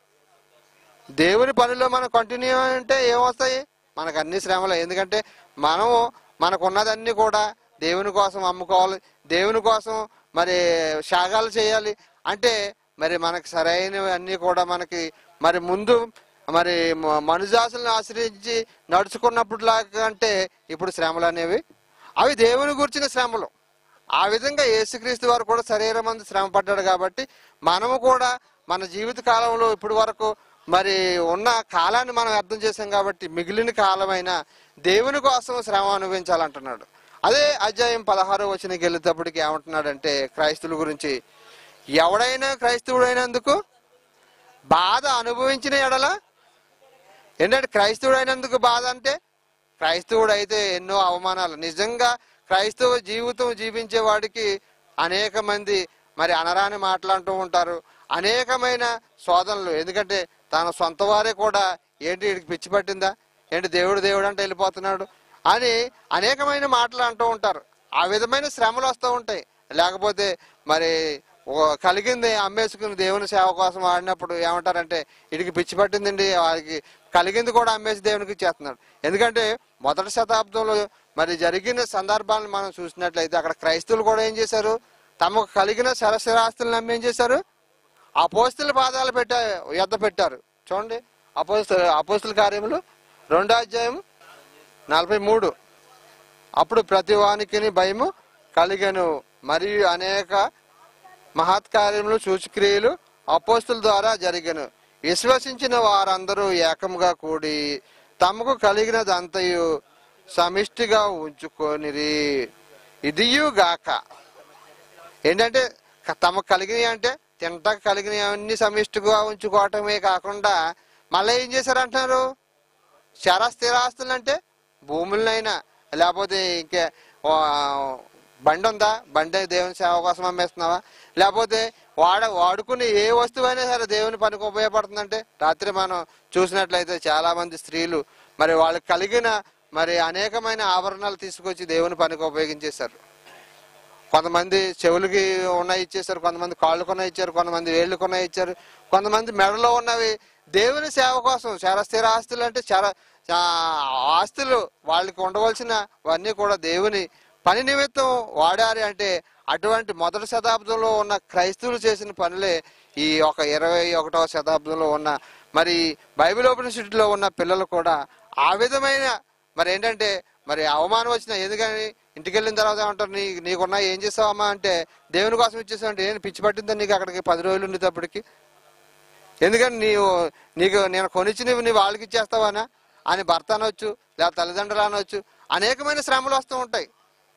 దేవుని పనిలో మనం కంటిన్యూ అంటే ఏమొస్తాయి మనకు అన్ని శ్రమలే ఎందుకంటే మనము మనకున్నదన్నీ కూడా దేవుని కోసం అమ్ముకోవాలి దేవుని కోసం మరి శాగాలు చేయాలి అంటే మరి మనకు సరైనవి అన్నీ కూడా మనకి మరి ముందు మరి మ- మనుజాసులను ఆశ్రయించి నడుచుకున్నప్పుడు అంటే ఇప్పుడు శ్రమలు అనేవి అవి దేవుని గురించిన శ్రమలు ఆ విధంగా యేసుక్రీస్తు వారు కూడా శరీరం అందు శ్రమ పడ్డాడు కాబట్టి మనము కూడా మన జీవిత కాలంలో ఇప్పటి వరకు మరి ఉన్న కాలాన్ని మనం అర్థం చేసాం కాబట్టి మిగిలిన కాలమైన దేవుని కోసం శ్రమ అనుభవించాలంటున్నాడు అదే అధ్యాయం పదహారు వచ్చినకి వెళ్ళేటప్పటికి ఏమంటున్నాడంటే క్రైస్తువుల గురించి ఎవడైనా క్రైస్తవుడైనందుకు బాధ అనుభవించిన ఎడల ఏంటంటే క్రైస్తవుడు అయినందుకు బాధ అంటే క్రైస్తవుడు అయితే ఎన్నో అవమానాలు నిజంగా క్రైస్తవ జీవితం జీవించే వాడికి అనేక మంది మరి అనరాని మాట్లాడుతూ ఉంటారు అనేకమైన శోధనలు ఎందుకంటే తన సొంత వారే కూడా ఏంటి వీడికి పిచ్చి పట్టిందా ఏంటి దేవుడు దేవుడు అంటే వెళ్ళిపోతున్నాడు అని అనేకమైన మాటలు అంటూ ఉంటారు ఆ విధమైన శ్రమలు వస్తూ ఉంటాయి లేకపోతే మరి ఓ కలిగింది అమ్మేసుకుని దేవుని సేవ కోసం ఆడినప్పుడు ఏమంటారంటే ఇడికి పిచ్చి పట్టిందండి వారికి కలిగింది కూడా అమ్మేసి దేవునికి ఇచ్చేస్తున్నాడు ఎందుకంటే మొదటి శతాబ్దంలో మరి జరిగిన సందర్భాలను మనం చూసినట్లయితే అక్కడ క్రైస్తవులు కూడా ఏం చేశారు తమకు కలిగిన సరసరాస్తులను అమ్మి ఏం చేశారు అపోస్తుల పాదాలు పెట్టా ఎద్ద పెట్టారు చూడండి అపోస్తుల అపోస్తుల కార్యములు రెండో అధ్యాయం నలభై మూడు అప్పుడు ప్రతి వానికి భయము కలిగను మరియు అనేక మహత్కార్యములు సూచక్రియలు అపోస్తుల ద్వారా జరిగను విశ్వసించిన వారందరూ ఏకముగా కూడి తమకు కలిగినదంతయు సమిష్టిగా ఉంచుకొనిరి ఇదియు గాక ఏంటంటే క- తమకు కలిగినవి అంటే తింటకు కలిగినవి అన్ని సమిష్టిగా ఉంచుకోవటమే కాకుండా మళ్ళీ ఏం చేశారంటున్నారు చర స్థిరాస్తులు అంటే భూములనైనా లేకపోతే ఇంకే ఆ, బండి ఉందా బండి దేవుని సేవ కోసం అమ్మేస్తున్నావా లేకపోతే వాడ వాడుకునే ఏ వస్తువైనా సరే దేవుని పనికి ఉపయోగపడుతుందంటే రాత్రి మనం చూసినట్లయితే చాలా మంది స్త్రీలు మరి వాళ్ళకి కలిగిన మరి అనేకమైన ఆభరణాలు తీసుకొచ్చి దేవుని పనికి ఉపయోగించేశారు కొంతమంది చెవులకి ఉన్నాయి ఇచ్చేసారు కొంతమంది కాళ్ళు కొన్న ఇచ్చారు కొంతమంది వేళ్ళు కొన్న ఇచ్చారు కొంతమంది మెడలో ఉన్నవి దేవుని సేవ కోసం చర స్థిర ఆస్తులు అంటే చర ఆ, ఆస్తులు వాళ్ళకి ఉండవలసిన అవన్నీ కూడా దేవుని పని నిమిత్తం వాడారు అంటే అటువంటి మొదటి శతాబ్దంలో ఉన్న క్రైస్తవులు చేసిన పనులే ఈ ఒక ఇరవై ఒకటవ శతాబ్దంలో ఉన్న మరి బైబిల్ ఓపెనిసిటీలో ఉన్న పిల్లలు కూడా ఆ విధమైన మరి ఏంటంటే మరి అవమానం వచ్చిన ఎందుకని ఇంటికి వెళ్ళిన తర్వాత ఏమంటారు నీ నీకున్నా ఏం చేసావమ్మా అంటే దేవుని కోసం ఇచ్చేసావు అంటే నేను పిచ్చి పట్టిందా నీకు అక్కడికి పది రోజులు ఉండేటప్పటికి ఎందుకని నీవు నీకు నేను కొనిచ్చినవి నీ వాళ్ళకి ఇచ్చేస్తావానా అని భర్త అనొచ్చు లేదా తల్లిదండ్రులు అనొచ్చు అనేకమైన శ్రమలు వస్తూ ఉంటాయి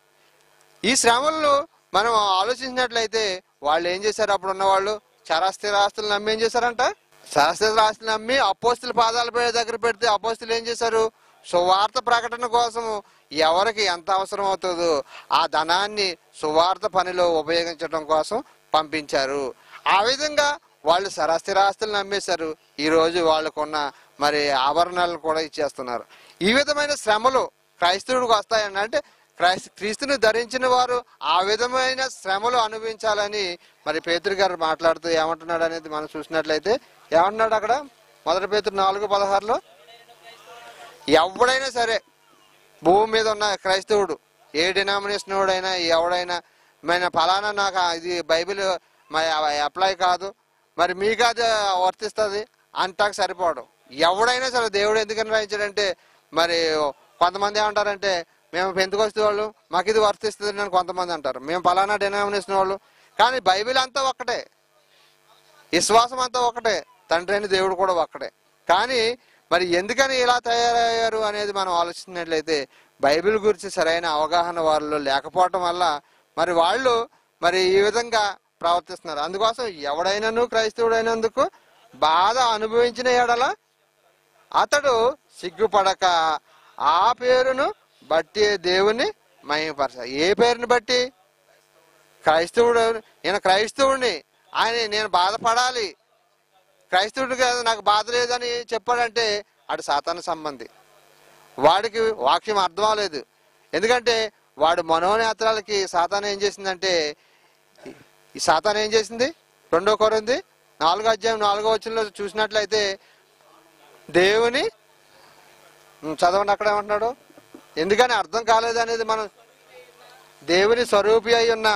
ఈ శ్రమలను మనం ఆలోచించినట్లయితే వాళ్ళు ఏం చేశారు అప్పుడు ఉన్న వాళ్ళు చరాస్థిర ఆస్తులను నమ్మి ఏం చేశారంట చరాస్థిర ఆస్తులు నమ్మి అపోస్తుల పాదాల పై దగ్గర పెడితే అపోస్తులు ఏం చేశారు సువార్త ప్రకటన కోసం ఎవరికి ఎంత అవసరం అవుతుందో ఆ ధనాన్ని సువార్త పనిలో ఉపయోగించడం కోసం పంపించారు ఆ విధంగా వాళ్ళు సరాస్థిరాస్తులను నమ్మేశారు ఈ రోజు వాళ్ళకున్న మరి ఆభరణాలను కూడా ఇచ్చేస్తున్నారు ఈ విధమైన శ్రమలు క్రైస్తవుడికి వస్తాయని అంటే క్రైస్త క్రీస్తుని ధరించిన వారు ఆ విధమైన శ్రమలు అనుభవించాలని మరి పేతురు గారు మాట్లాడుతూ ఏమంటున్నాడు అనేది మనం చూసినట్లయితే ఏమంటున్నాడు అక్కడ మొదటి పేతురు నాలుగు పదహారులో ఎవడైనా సరే భూమి మీద ఉన్న క్రైస్తవుడు ఏ డినామినేషన్ వాడైనా ఎవడైనా మన ఫలానా నాకు ఇది బైబిల్ మరి అప్లై కాదు మరి మీకు అది వర్తిస్తుంది అంటాక సరిపోవడం ఎవడైనా సరే దేవుడు ఎందుకని రాయించాడంటే మరి కొంతమంది ఏమంటారంటే మేము పెంతుకొస్తే వాళ్ళు మాకు ఇది వర్తిస్తుంది అని కొంతమంది అంటారు మేము ఫలానా డినామినేషన్ వాళ్ళు కానీ బైబిల్ అంతా ఒక్కటే విశ్వాసం అంతా ఒకటే తండ్రి అని దేవుడు కూడా ఒక్కటే కానీ మరి ఎందుకని ఇలా తయారయ్యారు అనేది మనం ఆలోచించినట్లయితే బైబిల్ గురించి సరైన అవగాహన వాళ్ళలో లేకపోవటం వల్ల మరి వాళ్ళు మరి ఈ విధంగా ప్రవర్తిస్తున్నారు అందుకోసం ఎవడైనాను క్రైస్తవుడైనందుకు బాధ అనుభవించిన ఎడల అతడు సిగ్గుపడక ఆ పేరును బట్టి దేవుని మహిమపరచ ఏ పేరుని బట్టి క్రైస్తవుడు నేను క్రైస్తవుడిని ఆయన నేను బాధపడాలి క్రైస్తవుడు కాదు నాకు బాధ లేదని చెప్పాడంటే అటు సాతాను సంబంధి వాడికి వాక్యం అర్థం అవ్వలేదు ఎందుకంటే వాడు మనోనేత్రాలకి సాతాను ఏం చేసిందంటే ఈ సాతాను ఏం చేసింది రెండో కొరింది నాలుగో అధ్యాయం నాలుగో వచ్చంలో చూసినట్లయితే దేవుని ఉం, చదవండి అక్కడ ఏమంటున్నాడు ఎందుకని అర్థం కాలేదు అనేది మనం దేవుని స్వరూపి అయి ఉన్న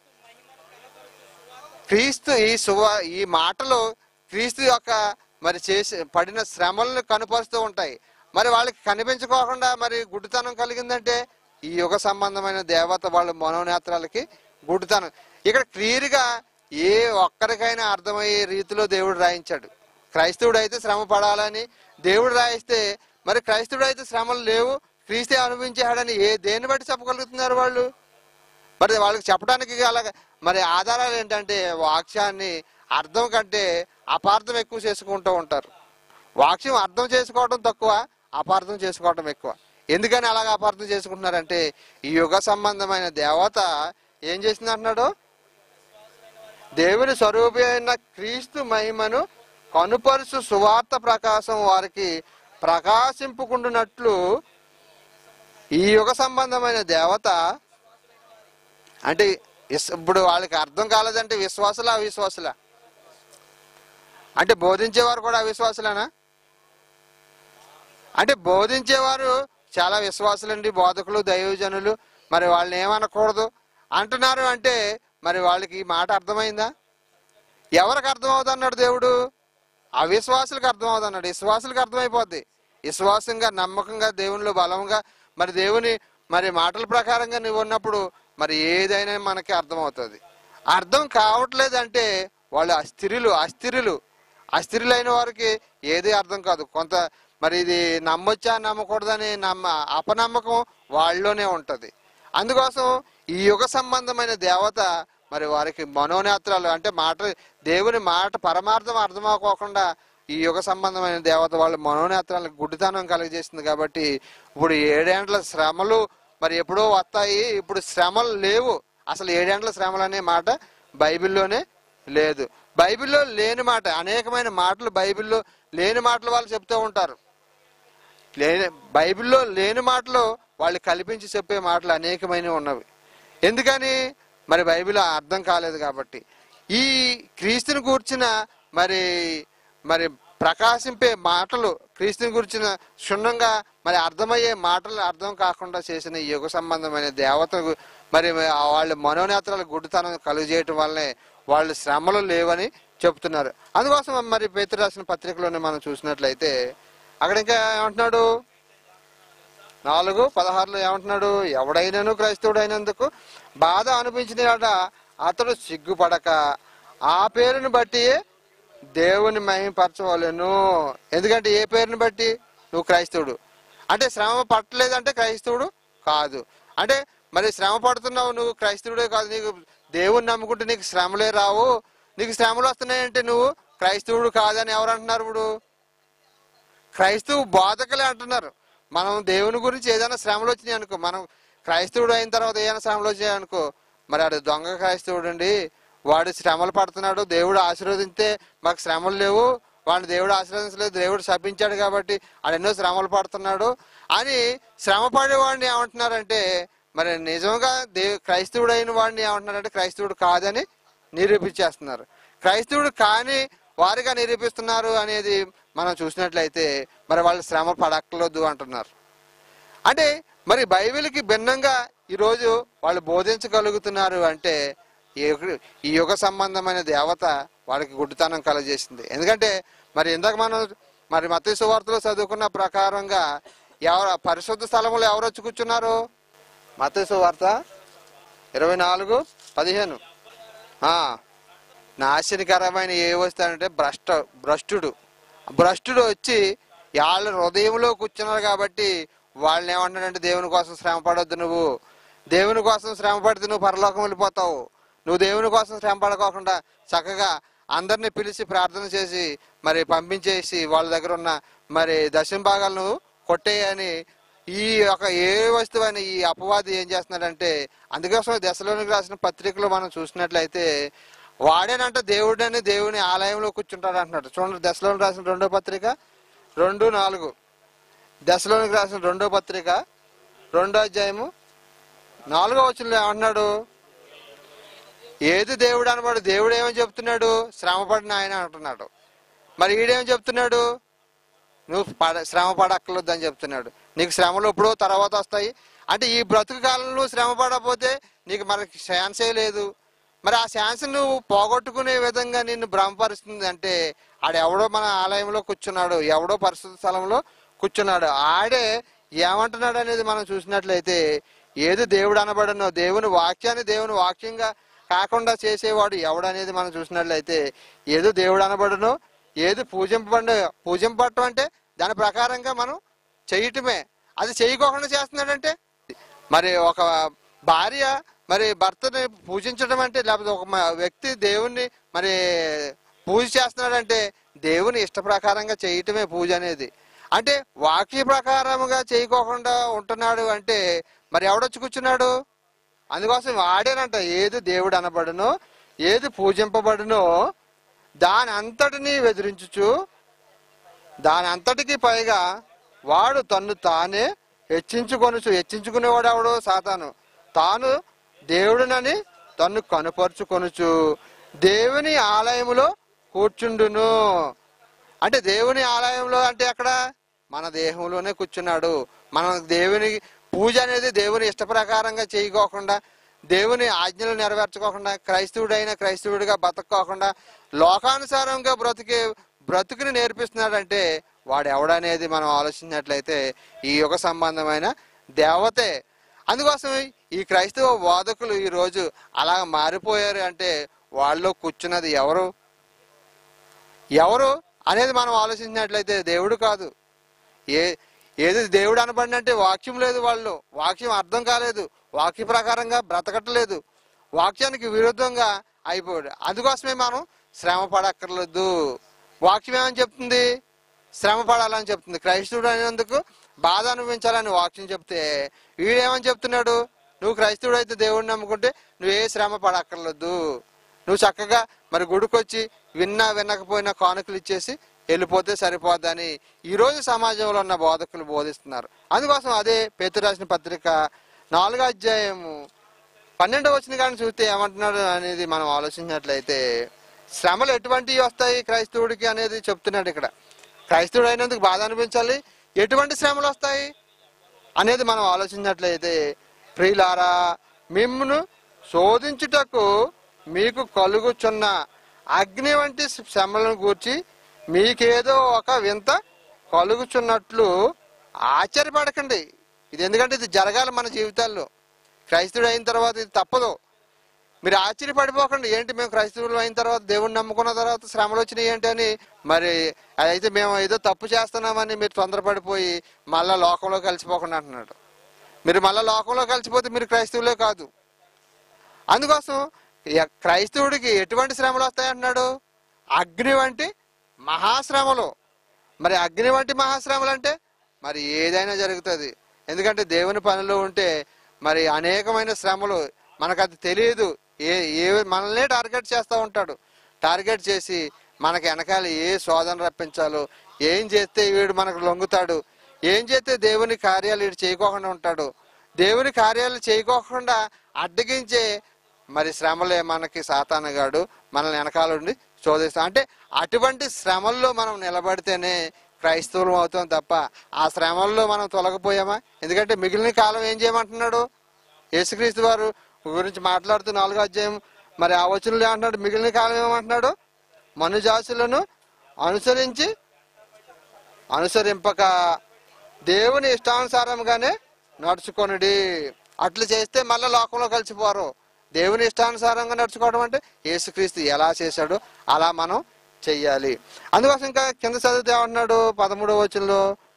క్రీస్తు ఈ సువ ఈ మాటలు క్రీస్తు యొక్క మరి చేసి పడిన శ్రమలను కనుపరుస్తూ ఉంటాయి మరి వాళ్ళకి కనిపించుకోకుండా మరి గుడ్డితనం కలిగిందంటే ఈ యుగ సంబంధమైన దేవత వాళ్ళ మనోనేత్రాలకి గుడ్డితనం ఇక్కడ క్లియర్గా ఏ ఒక్కరికైనా అర్థమయ్యే రీతిలో దేవుడు రాయించాడు క్రైస్తవుడు అయితే శ్రమ పడాలని దేవుడు రాయిస్తే మరి క్రైస్తవుడు అయితే శ్రమలు లేవు క్రీస్తే అనుభవించాడని ఏ దేన్ని బట్టి చెప్పగలుగుతున్నారు వాళ్ళు మరి వాళ్ళకి చెప్పడానికి గల మరి ఆధారాలు ఏంటంటే వాక్యాన్ని అర్థం కంటే అపార్థం ఎక్కువ చేసుకుంటూ ఉంటారు వాక్యం అర్థం చేసుకోవడం తక్కువ అపార్థం చేసుకోవడం ఎక్కువ ఎందుకని అలాగ అపార్థం చేసుకుంటున్నారంటే ఈ యుగ సంబంధమైన దేవత ఏం చేసింది అంటున్నాడు దేవుని స్వరూపి అయిన క్రీస్తు మహిమను కనుపరుచు సువార్త ప్రకాశం వారికి ప్రకాశింపుకుంటున్నట్లు ఈ యుగ సంబంధమైన దేవత అంటే ఇస్- ఇప్పుడు వాళ్ళకి అర్థం కాలేదంటే విశ్వాసులా అవిశ్వాసులా అంటే బోధించేవారు కూడా అవిశ్వాసులేనా అంటే బోధించేవారు చాలా విశ్వాసులండి బోధకులు దైవజనులు మరి వాళ్ళని ఏమనకూడదు అంటున్నారు అంటే మరి వాళ్ళకి ఈ మాట అర్థమైందా ఎవరికి అర్థమవుతుంది అన్నాడు దేవుడు అవిశ్వాసులకు అర్థమవుతుంది అన్నాడు విశ్వాసులకు అర్థమైపోద్ది విశ్వాసంగా నమ్మకంగా దేవునిలో బలంగా మరి దేవుని మరి మాటల ప్రకారంగా నువ్వు ఉన్నప్పుడు మరి ఏదైనా మనకి అర్థమవుతుంది అర్థం కావట్లేదంటే వాళ్ళు అస్థిరులు అస్థిరులు అస్థిరులైన వారికి ఏది అర్థం కాదు కొంత మరి ఇది నమ్మొచ్చా నమ్మకూడదని నమ్మ అపనమ్మకం వాళ్ళలోనే ఉంటది అందుకోసం ఈ యుగ సంబంధమైన దేవత మరి వారికి మనోనేత్రాలు అంటే మాట దేవుని మాట పరమార్థం అర్థమవుకోకుండా ఈ యుగ సంబంధమైన దేవత వాళ్ళ మనోనేత్రాలకు గుడ్డితనం కలుగజేసింది కాబట్టి ఇప్పుడు ఏడేండ్ల శ్రమలు మరి ఎప్పుడో వస్తాయి ఇప్పుడు శ్రమలు లేవు అసలు ఏడేండ్ల శ్రమలు అనే మాట బైబిల్లోనే లేదు బైబిల్లో లేని మాట అనేకమైన మాటలు బైబిల్లో లేని మాటలు వాళ్ళు చెప్తూ ఉంటారు లేని బైబిల్లో లేని మాటలు వాళ్ళు కల్పించి చెప్పే మాటలు అనేకమైనవి ఉన్నవి ఎందుకని మరి బైబిల్ అర్థం కాలేదు కాబట్టి ఈ క్రీస్తుని కూర్చిన మరి మరి ప్రకాశింపే మాటలు క్రీస్తుని గురించిన క్షుణ్ణంగా మరి అర్థమయ్యే మాటలు అర్థం కాకుండా చేసిన ఈ యుగ సంబంధమైన దేవతకు మరి వాళ్ళ మనోనేత్రాలు గుడ్డితనం కలుగజేయటం వల్లనే వాళ్ళు శ్రమలు లేవని చెప్తున్నారు అందుకోసం మరి పేతురు రాసిన పత్రికలోనే మనం చూసినట్లయితే అక్కడ ఇంకా ఏమంటున్నాడు నాలుగు పదహారులో ఏమంటున్నాడు ఎవడైనాను క్రైస్తవుడు అయినందుకు బాధ అనిపించిన అతడు సిగ్గుపడక ఆ పేరుని బట్టి దేవుని మహిమపరచవలెను ఎందుకంటే ఏ పేరుని బట్టి నువ్వు క్రైస్తవుడు అంటే శ్రమ పట్టలేదంటే క్రైస్తవుడు కాదు అంటే మరి శ్రమ పడుతున్నావు నువ్వు క్రైస్తవుడే కాదు నీకు దేవుని నమ్ముకుంటే నీకు శ్రమలే రావు నీకు శ్రమలు వస్తున్నాయంటే నువ్వు క్రైస్తవుడు కాదని ఎవరు అంటున్నారు ఇప్పుడు క్రైస్తవ బోధకులే అంటున్నారు మనం దేవుని గురించి ఏదైనా శ్రమలు వచ్చినాయి అనుకో మనం క్రైస్తవుడు అయిన తర్వాత ఏదైనా శ్రమలు వచ్చాయి అనుకో మరి ఆడు దొంగ క్రైస్తవుడు అండి వాడు శ్రమలు పడుతున్నాడు దేవుడు ఆశీర్వదింస్తే మాకు శ్రమలు లేవు వాడిని దేవుడు ఆశీర్వదించలేదు దేవుడు శపించాడు కాబట్టి ఆడు ఎన్నో శ్రమలు పడుతున్నాడు అని శ్రమ పడేవాడిని ఏమంటున్నారంటే మరి నిజంగా దే క్రైస్తవుడు అయిన వాడిని ఏమంటున్నారంటే క్రైస్తవుడు కాదని నిరూపించేస్తున్నారు క్రైస్తవుడు కాని వారిగా నిరూపిస్తున్నారు అనేది మనం చూసినట్లయితే మరి వాళ్ళు శ్రమ పడక్కలొద్దు అంటున్నారు అంటే మరి బైబిల్కి భిన్నంగా ఈరోజు వాళ్ళు బోధించగలుగుతున్నారు అంటే ఈ యుగ- ఈ యుగ సంబంధమైన దేవత వాళ్ళకి గుడ్డితనం కలగజేసింది ఎందుకంటే మరి ఇందాక మనం మరి మత సువార్తలో చదువుకున్న ప్రకారంగా ఎవరు పరిశుద్ధ స్థలంలో ఎవరు వచ్చి కూర్చున్నారు మత సువార్త ఇరవై నాలుగు పదిహేను ఆ, నాశనకరమైన ఏ వస్తాడంటే భ్రష్ట భ్రష్టుడు భ్రష్టుడు వచ్చి వాళ్ళ హృదయంలో కూర్చున్నారు కాబట్టి వాళ్ళని ఏమంటాడంటే దేవుని కోసం శ్రమ పడొద్దు నువ్వు దేవుని కోసం శ్రమ పడితే నువ్వు పరలోకం వెళ్ళిపోతావు నువ్వు దేవుని కోసం శ్రమ పడకోకుండా చక్కగా అందరినీ పిలిచి ప్రార్థన చేసి మరి పంపించేసి వాళ్ళ దగ్గర ఉన్న మరి దశమ భాగాలను కొట్టేయని ఈ యొక్క ఏ వస్తువు అని ఈ అపవాది ఏం చేస్తున్నాడంటే అందుకోసం దశలోనికి రాసిన పత్రికలో మనం చూసినట్లయితే వాడేనంట దేవుడని దేవుని ఆలయంలో కూర్చుంటాడు అంటున్నాడు చూడండి దశలోనికి రాసిన రెండో పత్రిక రెండు నాలుగు దశలోనికి రాసిన రెండో పత్రిక రెండో అధ్యాయము నాలుగో వచనంలో ఏమంటున్నాడు ఏది దేవుడు అనబడు దేవుడు ఏమని చెప్తున్నాడు శ్రమపడిన ఆయన అంటున్నాడు మరి ఈడేమని చెప్తున్నాడు నువ్వు పడ శ్రమ పడక్కర్లేదు అని చెప్తున్నాడు నీకు శ్రమలు ఎప్పుడో తర్వాత వస్తాయి అంటే ఈ బ్రతుకు కాలంలో నువ్వు శ్రమ పడకపోతే నీకు మనకి ఛాన్సే లేదు మరి ఆ ఛాన్స్ నువ్వు పోగొట్టుకునే విధంగా నిన్ను భ్రమపరుస్తుంది అంటే ఆడెవడో మన ఆలయంలో కూర్చున్నాడు ఎవడో పరిశుద్ధ స్థలంలో కూర్చున్నాడు ఆడే ఏమంటున్నాడు అనేది మనం చూసినట్లయితే ఏది దేవుడు అనబడనో దేవుని వాక్యాన్ని దేవుని వాక్యంగా కాకుండా చేసేవాడు ఎవడనేది మనం చూసినట్లయితే ఏదో దేవుడు అనబడను ఏది పూజింపబడి పూజింపటం అంటే దాని ప్రకారంగా మనం చేయటమే అది చేయకోకుండా చేస్తున్నాడంటే మరి ఒక భార్య మరి భర్తని పూజించడం అంటే లేకపోతే ఒక మ- వ్యక్తి దేవుణ్ణి మరి పూజ చేస్తున్నాడంటే దేవుని ఇష్ట ప్రకారంగా చేయటమే పూజ అనేది అంటే వాక్య ప్రకారముగా చేయకోకుండా ఉంటున్నాడు అంటే మరి ఎవడొచ్చి కూర్చున్నాడు అందుకోసం వాడేనంట ఏది దేవుడు అనబడునో ఏది పూజింపబడునో దాని అంతటిని వెదిరించుచు దాని అంతటికి పైగా వాడు తన్ను తానే హెచ్చించుకొనుచు హెచ్చించుకునేవాడు ఎవడు సాతాను తాను దేవుడునని తన్ను కనుపరుచుకొనుచు దేవుని ఆలయములో కూర్చుండును అంటే దేవుని ఆలయంలో అంటే అక్కడ మన దేహంలోనే కూర్చున్నాడు మనం దేవుని పూజ అనేది దేవుని ఇష్ట ప్రకారంగా చేయకోకుండా దేవుని ఆజ్ఞలు నెరవేర్చుకోకుండా క్రైస్తవుడైన క్రైస్తవుడిగా బతకపోకుండా లోకానుసారంగా బ్రతికే బ్రతుకుని నేర్పిస్తున్నాడంటే వాడు ఎవడనేది మనం ఆలోచించినట్లయితే ఈ యుగ సంబంధమైన దేవతే అందుకోసం ఈ క్రైస్తవ బోధకులు ఈ రోజు అలా మారిపోయారు అంటే వాళ్ళలో కూర్చున్నది ఎవరు ఎవరు అనేది మనం ఆలోచించినట్లయితే దేవుడు కాదు ఏ ఏది దేవుడు అనబడినంటే వాక్యం లేదు వాళ్ళు వాక్యం అర్థం కాలేదు వాక్య ప్రకారంగా బ్రతకట్లేదు వాక్యానికి విరుద్ధంగా అయిపోయాడు అందుకోసమే మనం శ్రమ పడక్కర్లేదు వాక్యం ఏమని చెప్తుంది శ్రమ పడాలని చెప్తుంది క్రైస్తవుడు అయినందుకు బాధ అనుభవించాలని వాక్యం చెప్తే వీడేమని చెప్తున్నాడు నువ్వు క్రైస్తవుడు అయితే దేవుడిని నమ్ముకుంటే నువ్వు ఏ శ్రమ పడక్కర్లేదు నువ్వు చక్కగా మరి గుడికొచ్చి విన్నా వినకపోయినా కానుకలు ఇచ్చేసి వెళ్ళిపోతే సరిపోద్దని ఈ రోజు సమాజంలో ఉన్న బోధకులు బోధిస్తున్నారు అందుకోసం అదే పేతురు రాసిన పత్రిక నాలుగో అధ్యాయము పన్నెండవ వచ్చిన కానీ చూస్తే ఏమంటున్నాడు అనేది మనం ఆలోచించినట్లయితే శ్రమలు ఎటువంటివి వస్తాయి క్రైస్తవుడికి అనేది చెప్తున్నాడు ఇక్కడ క్రైస్తవుడు అయినందుకు బాధ అనిపించాలి ఎటువంటి శ్రమలు వస్తాయి అనేది మనం ఆలోచించినట్లయితే ప్రియులారా మిమ్మును శోధించుటకు మీకు కలుగుచున్న అగ్ని వంటి శ్రమలను గూర్చి మీకేదో ఒక వింత కలుగుచున్నట్లు ఆశ్చర్యపడకండి ఇది ఎందుకంటే ఇది జరగాలి మన జీవితాల్లో క్రైస్తవుడు అయిన తర్వాత ఇది తప్పదు మీరు ఆశ్చర్యపడిపోకండి ఏంటి మేము క్రైస్తవులు అయిన తర్వాత దేవుణ్ణి నమ్ముకున్న తర్వాత శ్రమలు వచ్చినాయి ఏంటి అని మరి అయితే మేము ఏదో తప్పు చేస్తున్నామని మీరు తొందరపడిపోయి మళ్ళా లోకంలో కలిసిపోకుండా అంటున్నాడు మీరు మళ్ళా లోకంలో కలిసిపోతే మీరు క్రైస్తవులే కాదు అందుకోసం ఇక క్రైస్తవుడికి ఎటువంటి శ్రమలు వస్తాయంటున్నాడు అగ్ని వంటి మహాశ్రమలు మరి అగ్ని వంటి మహాశ్రమలు అంటే మరి ఏదైనా జరుగుతుంది ఎందుకంటే దేవుని పనిలో ఉంటే మరి అనేకమైన శ్రమలు మనకు అది తెలియదు ఏ ఏ మనల్నే టార్గెట్ చేస్తూ ఉంటాడు టార్గెట్ చేసి మనకి వెనకాల ఏ శోధన రప్పించాలో ఏం చేస్తే వీడు మనకు లొంగుతాడు ఏం చేస్తే దేవుని కార్యాలు వీడు చేయకోకుండా ఉంటాడు దేవుని కార్యాలు చేయకోకుండా అడ్డగించే మరి శ్రమలే మనకి సాతానగాడు మనల్ని వెనకాల ఉండి శోధిస్తాం అంటే అటువంటి శ్రమల్లో మనం నిలబడితేనే క్రైస్తవులం అవుతాం తప్ప ఆ శ్రమల్లో మనం తొలగిపోయామా ఎందుకంటే మిగిలిన కాలం ఏం చేయమంటున్నాడు యేసుక్రీస్తు వారు గురించి మాట్లాడుతూ నాలుగో అధ్యాయం మరి ఆ వచనంలో ఏమంటున్నాడు మిగిలిన కాలం ఏమంటున్నాడు మనుజాసులను అనుసరించి అనుసరింపక దేవుని ఇష్టానుసారంగానే నడుచుకొనుడి అట్లు చేస్తే మళ్ళీ లోకంలో కలిసిపోరు దేవుని ఇష్టానుసారంగా నడుచుకోవడం అంటే యేసుక్రీస్తు ఎలా చేశాడో అలా మనం చెయ్యాలి అందుకోసం ఇంకా కింద చదివితే ఏమంటున్నాడు పదమూడవ వచనంలో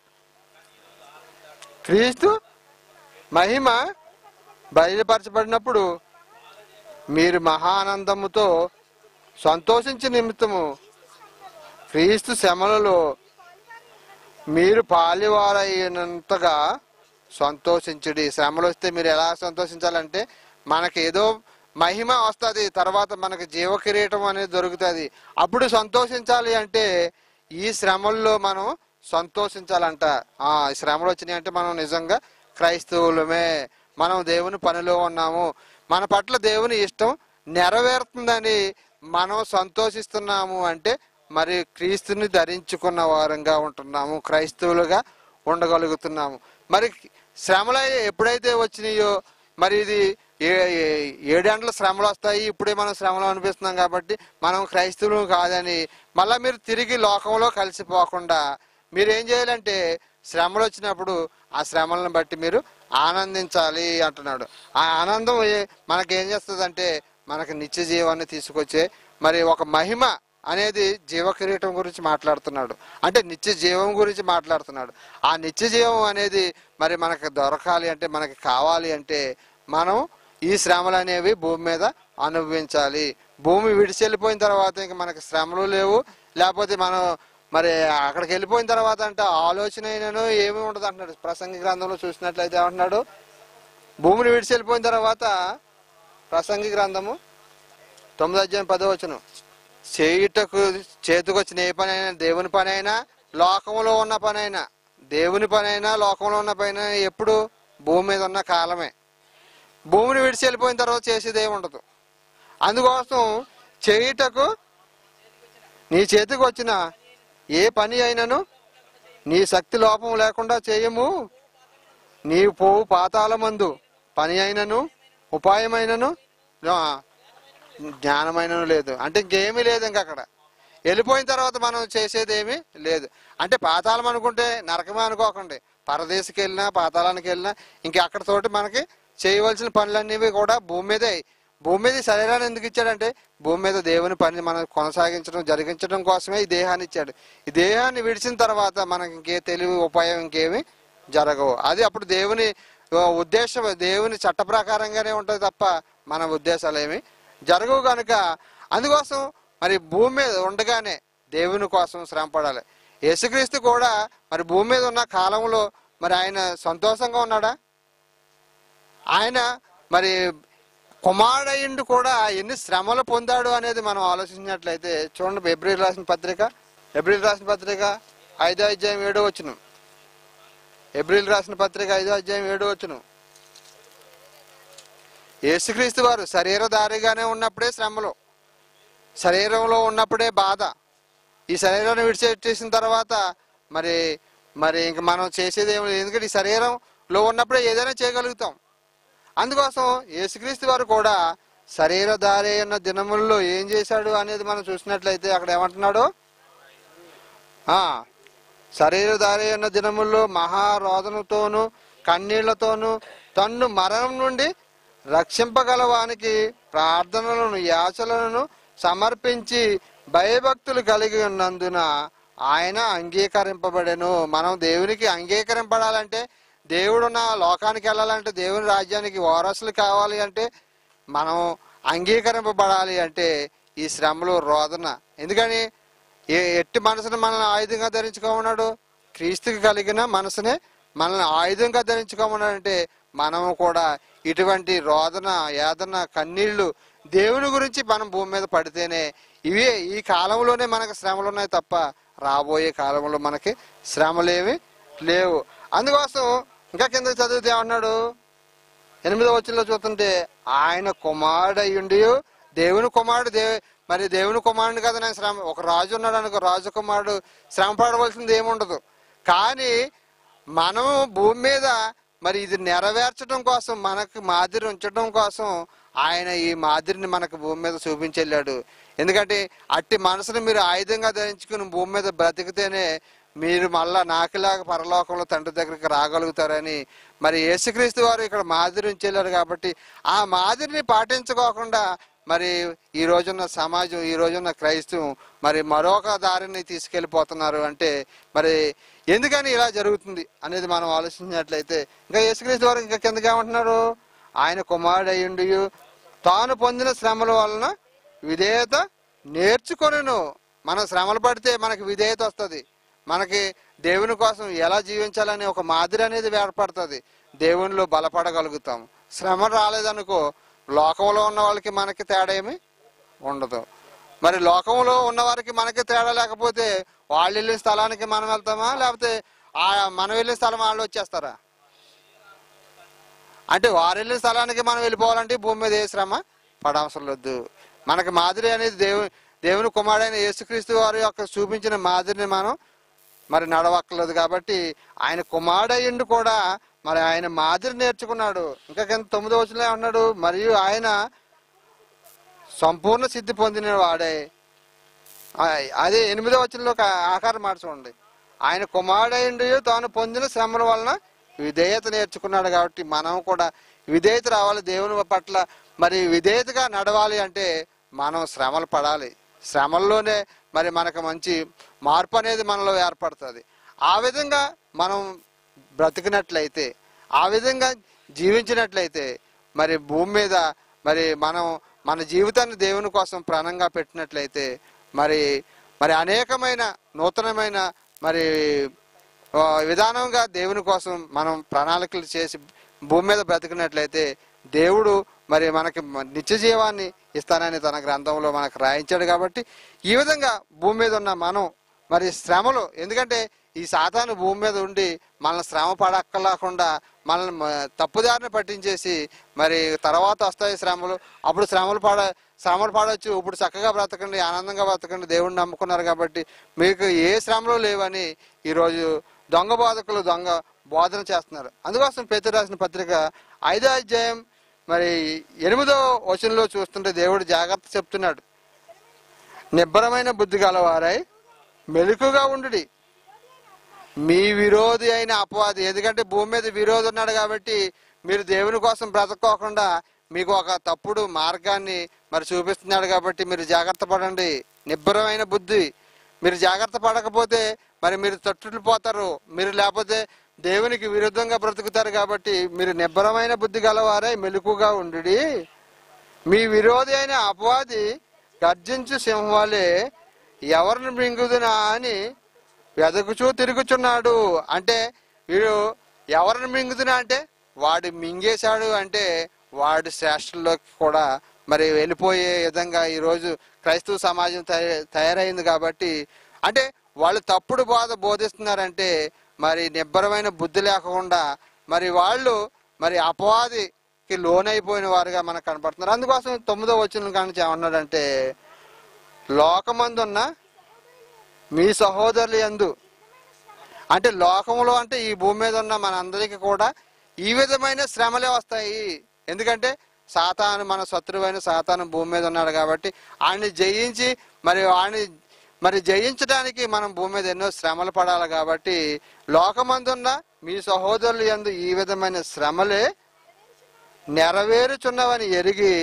క్రీస్తు మహిమ బయలుపరచబడినప్పుడు మీరు మహానందముతో సంతోషించే నిమిత్తము క్రీస్తు శ్రమలలో మీరు పాలివారైనంతగా సంతోషించుడి శ్రమలు వస్తే మీరు ఎలా సంతోషించాలంటే మనకి ఏదో మహిమ వస్తుంది తర్వాత మనకి జీవ కిరీటం అనేది దొరుకుతుంది అప్పుడు సంతోషించాలి అంటే ఈ శ్రమల్లో మనం సంతోషించాలంట ఆ ఈ శ్రమలు వచ్చినాయి అంటే మనం నిజంగా క్రైస్తవులమే మనం దేవుని పనిలో ఉన్నాము మన పట్ల దేవుని ఇష్టం నెరవేరుతుందని మనం సంతోషిస్తున్నాము అంటే మరి క్రీస్తుని ధరించుకున్న వారంగా ఉంటున్నాము క్రైస్తవులుగా ఉండగలుగుతున్నాము మరి శ్రమలు ఎప్పుడైతే వచ్చినాయో మరి ఇది ఏ ఏ- ఏడేండ్ల శ్రమలు వస్తాయి ఇప్పుడే మనం శ్రమలు అనిపిస్తున్నాం కాబట్టి మనం క్రైస్తవులు కాదని మళ్ళీ మీరు తిరిగి లోకంలో కలిసిపోకుండా మీరు ఏం చేయాలంటే శ్రమలు వచ్చినప్పుడు ఆ శ్రమలను బట్టి మీరు ఆనందించాలి అంటున్నాడు ఆ ఆనందం ఏ- మనకేం చేస్తుందంటే మనకు నిత్య జీవాన్ని తీసుకొచ్చే మరి ఒక మహిమ అనేది జీవ కిరీటం గురించి మాట్లాడుతున్నాడు అంటే నిత్య జీవం గురించి మాట్లాడుతున్నాడు ఆ నిత్య జీవం అనేది మరి మనకు దొరకాలి అంటే మనకి కావాలి అంటే మనం ఈ శ్రమలు అనేవి భూమి మీద అనుభవించాలి భూమి విడిచెళ్ళిపోయిన తర్వాత ఇంక మనకి శ్రమలు లేవు లేకపోతే మనం మరి అక్కడికి వెళ్ళిపోయిన తర్వాత అంటే ఆలోచన అయినను ఏమీ ఉండదు అంటున్నాడు ప్రసంగి గ్రంథంలో చూసినట్లయితే ఏమంటున్నాడు భూమిని విడిచెళ్ళిపోయిన తర్వాత ప్రసంగి గ్రంథము తొమ్మిది అధ్యాయం పదో వచనం చేయుటకు చేతికొచ్చిన ఏ పని అయినా దేవుని పని అయినా లోకంలో ఉన్న పని అయినా దేవుని పని అయినా లోకంలో ఉన్న పని అయినా ఎప్పుడు భూమి మీద ఉన్న కాలమే భూమిని విడిచి వెళ్ళిపోయిన తర్వాత చేసేది ఏమి ఉండదు అందుకోసం చేయుటకు నీ చేతికి వచ్చిన ఏ పని అయినను నీ శక్తి లోపం లేకుండా చేయము నీవు పోవు పాతాల మందు పని అయినను ఉపాయమైనను ఆ, జ్ఞానమైనను లేదు అంటే ఇంకేమీ లేదు ఇంక అక్కడ వెళ్ళిపోయిన తర్వాత మనం చేసేది ఏమీ లేదు అంటే పాతాళం అనుకుంటే నరకమే అనుకోకండి పరదేశకి వెళ్ళినా పాతాళానికి వెళ్ళినా ఇంక అక్కడ తోటి మనకి చేయవలసిన పనులన్నీ కూడా భూమి మీదే భూమి మీద ఈ శరీరాన్ని ఎందుకు ఇచ్చాడంటే భూమి మీద దేవుని పని మనం కొనసాగించడం జరిగించడం కోసమే ఈ దేహాన్ని ఇచ్చాడు ఈ దేహాన్ని విడిచిన తర్వాత మనకి ఇంకే తెలివి ఉపాయం ఇంకేమి జరగవు అది అప్పుడు దేవుని ఆ, ఉద్దేశం దేవుని చట్ట ప్రకారంగానే ఉంటుంది తప్ప మన ఉద్దేశాలు ఏమి జరగవు కనుక అందుకోసం మరి భూమి మీద ఉండగానే దేవుని కోసం శ్రమ పడాలి యేసుక్రీస్తు కూడా మరి భూమి మీద ఉన్న కాలంలో మరి ఆయన సంతోషంగా ఉన్నాడా ఆయన మరి కుమారుడయ్యుండి కూడా ఎన్ని శ్రమలు పొందాడు అనేది మనం ఆలోచించినట్లయితే చూడండి ఎబ్రిల్ రాసిన పత్రిక ఎబ్రిల్ రాసిన పత్రిక ఐదో అధ్యాయం ఏడో వచ్చును ఎబ్రిల్ రాసిన పత్రిక ఐదో అధ్యాయం ఏడో వచ్చును యేసుక్రీస్తు వారు శరీరధారిగానే ఉన్నప్పుడే శ్రమలు శరీరంలో ఉన్నప్పుడే బాధ ఈ శరీరాన్ని విడిచేసిన తర్వాత మరి మరి ఇంక మనం చేసేది ఏమి లేదు ఎందుకంటే ఈ శరీరంలో ఉన్నప్పుడే ఏదైనా చేయగలుగుతాం అందుకోసం యేసుక్రీస్తు వారు కూడా శరీరధారి అన్న దినముల్లో ఏం చేశాడు అనేది మనం చూసినట్లయితే అక్కడ ఏమంటున్నాడు ఆ శరీరధారి అన్న దినముల్లో మహారోదనతోను కన్నీళ్లతోను తన్ను మరణం నుండి రక్షింపగలవానికి ప్రార్థనలను యాచలను సమర్పించి భయభక్తులు కలిగి ఉన్నందున ఆయన అంగీకరింపబడెను మనం దేవునికి అంగీకరింపడాలంటే దేవుడు నా లోకానికి వెళ్ళాలంటే దేవుని రాజ్యానికి వారసులు కావాలి అంటే మనం అంగీకరింపబడాలి అంటే ఈ శ్రమలు రోదన ఎందుకని ఏ ఎట్టి మనసును మనల్ని ఆయుధంగా ధరించుకోమన్నాడు క్రీస్తుకి కలిగిన మనసునే మనల్ని ఆయుధంగా ధరించుకోమన్నాడంటే మనము కూడా ఇటువంటి రోదన యాదన కన్నీళ్లు దేవుని గురించి మనం భూమి మీద పడితేనే ఇవే ఈ కాలంలోనే మనకు శ్రమలు ఉన్నాయి తప్ప రాబోయే కాలంలో మనకి శ్రమలేమి లేవు అందుకోసం ఇంకా కింద చదివితే ఏమన్నాడు ఎనిమిదో వచ్చిలో చూస్తుంటే ఆయన కుమారుడు అయ్యుండి దేవుని కుమారుడు దే మరి దేవుని కుమారుడు కదా నేను శ్రమ ఒక రాజు ఉన్నాడు అనుకో రాజు కుమారుడు శ్రమ పడవలసింది ఏముండదు కానీ మనం భూమి మీద మరి ఇది నెరవేర్చడం కోసం మనకు మాదిరి ఉంచడం కోసం ఆయన ఈ మాదిరిని మనకు భూమి మీద చూపించెళ్ళాడు ఎందుకంటే అట్టి మనసును మీరు ఆయుధంగా ధరించుకుని భూమి మీద బ్రతికితేనే మీరు మళ్ళా నాకులాగా పరలోకంలో తండ్రి దగ్గరికి రాగలుగుతారని మరి యేసుక్రీస్తు వారు ఇక్కడ మాదిరి ఉంచెళ్ళారు కాబట్టి ఆ మాదిరిని పాటించుకోకుండా మరి ఈ రోజున్న సమాజం ఈ రోజున్న క్రైస్తవం మరి మరొక దారిని తీసుకెళ్ళిపోతున్నారు అంటే మరి ఎందుకని ఇలా జరుగుతుంది అనేది మనం ఆలోచించినట్లయితే ఇంకా యేసుక్రీస్తు వారు ఇంకా కిందకి ఏమంటున్నారు ఆయన కుమారుడు అయ్యుండి తాను పొందిన శ్రమల వలన విధేయత నేర్చుకొనను మనం శ్రమలు పడితే మనకి విధేయత వస్తుంది మనకి దేవుని కోసం ఎలా జీవించాలని ఒక మాదిరి అనేది ఏర్పడుతుంది దేవునిలో బలపడగలుగుతాం శ్రమ రాలేదనుకో లోకంలో ఉన్న వాళ్ళకి మనకి తేడా ఏమి ఉండదు మరి లోకంలో ఉన్న వారికి మనకి తేడా లేకపోతే వాళ్ళు వెళ్ళిన స్థలానికి మనం వెళ్తామా లేకపోతే ఆ మనం వెళ్ళిన స్థలం వాళ్ళు వచ్చేస్తారా అంటే వారు వెళ్ళిన స్థలానికి మనం వెళ్ళిపోవాలంటే భూమి మీద ఏ శ్రమ పడవసరం లేదు మనకి మాదిరి అనేది దేవు దేవుని కుమారుడైన యేసుక్రీస్తు వారి యొక్క చూపించిన మాదిరిని మనం మరి నడవక్కర్లేదు కాబట్టి ఆయన కుమారుడయ్యుండి కూడా మరి ఆయన మాదిరి నేర్చుకున్నాడు ఇంకా కింద తొమ్మిదో వచ్చిన అన్నాడు మరియు ఆయన సంపూర్ణ సిద్ధి పొందిన వాడే ఆ, అదే ఎనిమిదో వచనంలో ఒక ఆకారం మాట చూడండి ఆయన కుమారుడైండి తాను పొందిన శ్రమల వలన విధేయత నేర్చుకున్నాడు కాబట్టి మనం కూడా విధేయత రావాలి దేవుని పట్ల మరి విధేయతగా నడవాలి అంటే మనం శ్రమలు పడాలి శ్రమల్లోనే మరి మనకు మంచి మార్పు అనేది మనలో ఏర్పడుతుంది ఆ విధంగా మనం బ్రతికినట్లయితే ఆ విధంగా జీవించినట్లయితే మరి భూమి మీద మరి మనం మన జీవితాన్ని దేవుని కోసం ప్రాణంగా పెట్టినట్లయితే మరి మరి అనేకమైన నూతనమైన మరి ఆ, విధానంగా దేవుని కోసం మనం ప్రణాళికలు చేసి భూమి మీద బ్రతికినట్లయితే దేవుడు మరి మనకి మ- నిత్య జీవాన్ని ఇస్తానని తన గ్రంథంలో మనకు రాయించాడు కాబట్టి ఈ విధంగా భూమి మీద ఉన్న మనం మరి శ్రమలు ఎందుకంటే ఈ సాతాను భూమి మీద ఉండి మనల్ని శ్రమ పడక్కలేకుండా మనల్ని మ- తప్పుదారిని పట్టించేసి మరి తర్వాత వస్తాయి శ్రమలు అప్పుడు శ్రమలు పడ శ్రమలు పడవచ్చు ఇప్పుడు చక్కగా బ్రతకండి ఆనందంగా బ్రతకండి దేవుడిని నమ్ముకున్నారు కాబట్టి మీకు ఏ శ్రమలు లేవని ఈరోజు దొంగ బోధకులు దొంగ బోధన చేస్తున్నారు అందుకోసం పేతురు రాసిన పత్రిక ఐదో అధ్యాయం మరి ఎనిమిదో వచనంలో చూస్తుంటే దేవుడు జాగ్రత్త చెప్తున్నాడు నిబ్బరమైన బుద్ధి గలవారై మెలకుగా ఉండుడి మీ విరోధి అయిన అపవాది ఎందుకంటే భూమి మీద విరోధి ఉన్నాడు కాబట్టి మీరు దేవుని కోసం బ్రతకోకుండా మీకు ఒక తప్పుడు మార్గాన్ని మరి చూపిస్తున్నాడు కాబట్టి మీరు జాగ్రత్త పడండి నిబ్బరమైన బుద్ధి మీరు జాగ్రత్త పడకపోతే మరి మీరు తట్టులు పోతారు మీరు లేకపోతే దేవునికి విరుద్ధంగా బ్రతుకుతారు కాబట్టి మీరు నిబ్బరమైన బుద్ధి గలవారై మెలకుగా ఉండుడి మీ విరోధి అయిన అపవాది గర్జించు సింహాలే ఎవరిని మింగుదునా అని వెదకుచూ తిరుగుచున్నాడు అంటే వీడు ఎవరిని మింగుతున్నా అంటే వాడు మింగేశాడు అంటే వాడి శ్రేష్ఠల్లోకి కూడా మరి వెళ్ళిపోయే విధంగా ఈరోజు క్రైస్తవ సమాజం తయ- తయారైంది కాబట్టి అంటే వాళ్ళు తప్పుడు బోధ బోధిస్తున్నారంటే మరి నిబ్బరమైన బుద్ధి లేకుండా మరి వాళ్ళు మరి అపవాదికి లోనైపోయిన వారుగా మనకు కనపడుతున్నారు అందుకోసం తొమ్మిదో వచ్చిన కానీ ఏమన్నాడంటే లోకమందున్న మీ సహోదరులు ఎందు అంటే లోకంలో అంటే ఈ భూమి మీద ఉన్న మనందరికీ కూడా ఈ విధమైన శ్రమలే వస్తాయి ఎందుకంటే సాతాను మన శత్రువైన సాతాను భూమి మీద ఉన్నాడు కాబట్టి ఆయన్ని జయించి మరి వాడిని మరి జయించడానికి మనం భూమి మీద ఎన్నో శ్రమలు పడాలి కాబట్టి లోకమందున్న మీ సహోదరులు ఎందు ఈ విధమైన శ్రమలే నెరవేరుచున్నవని ఎరిగి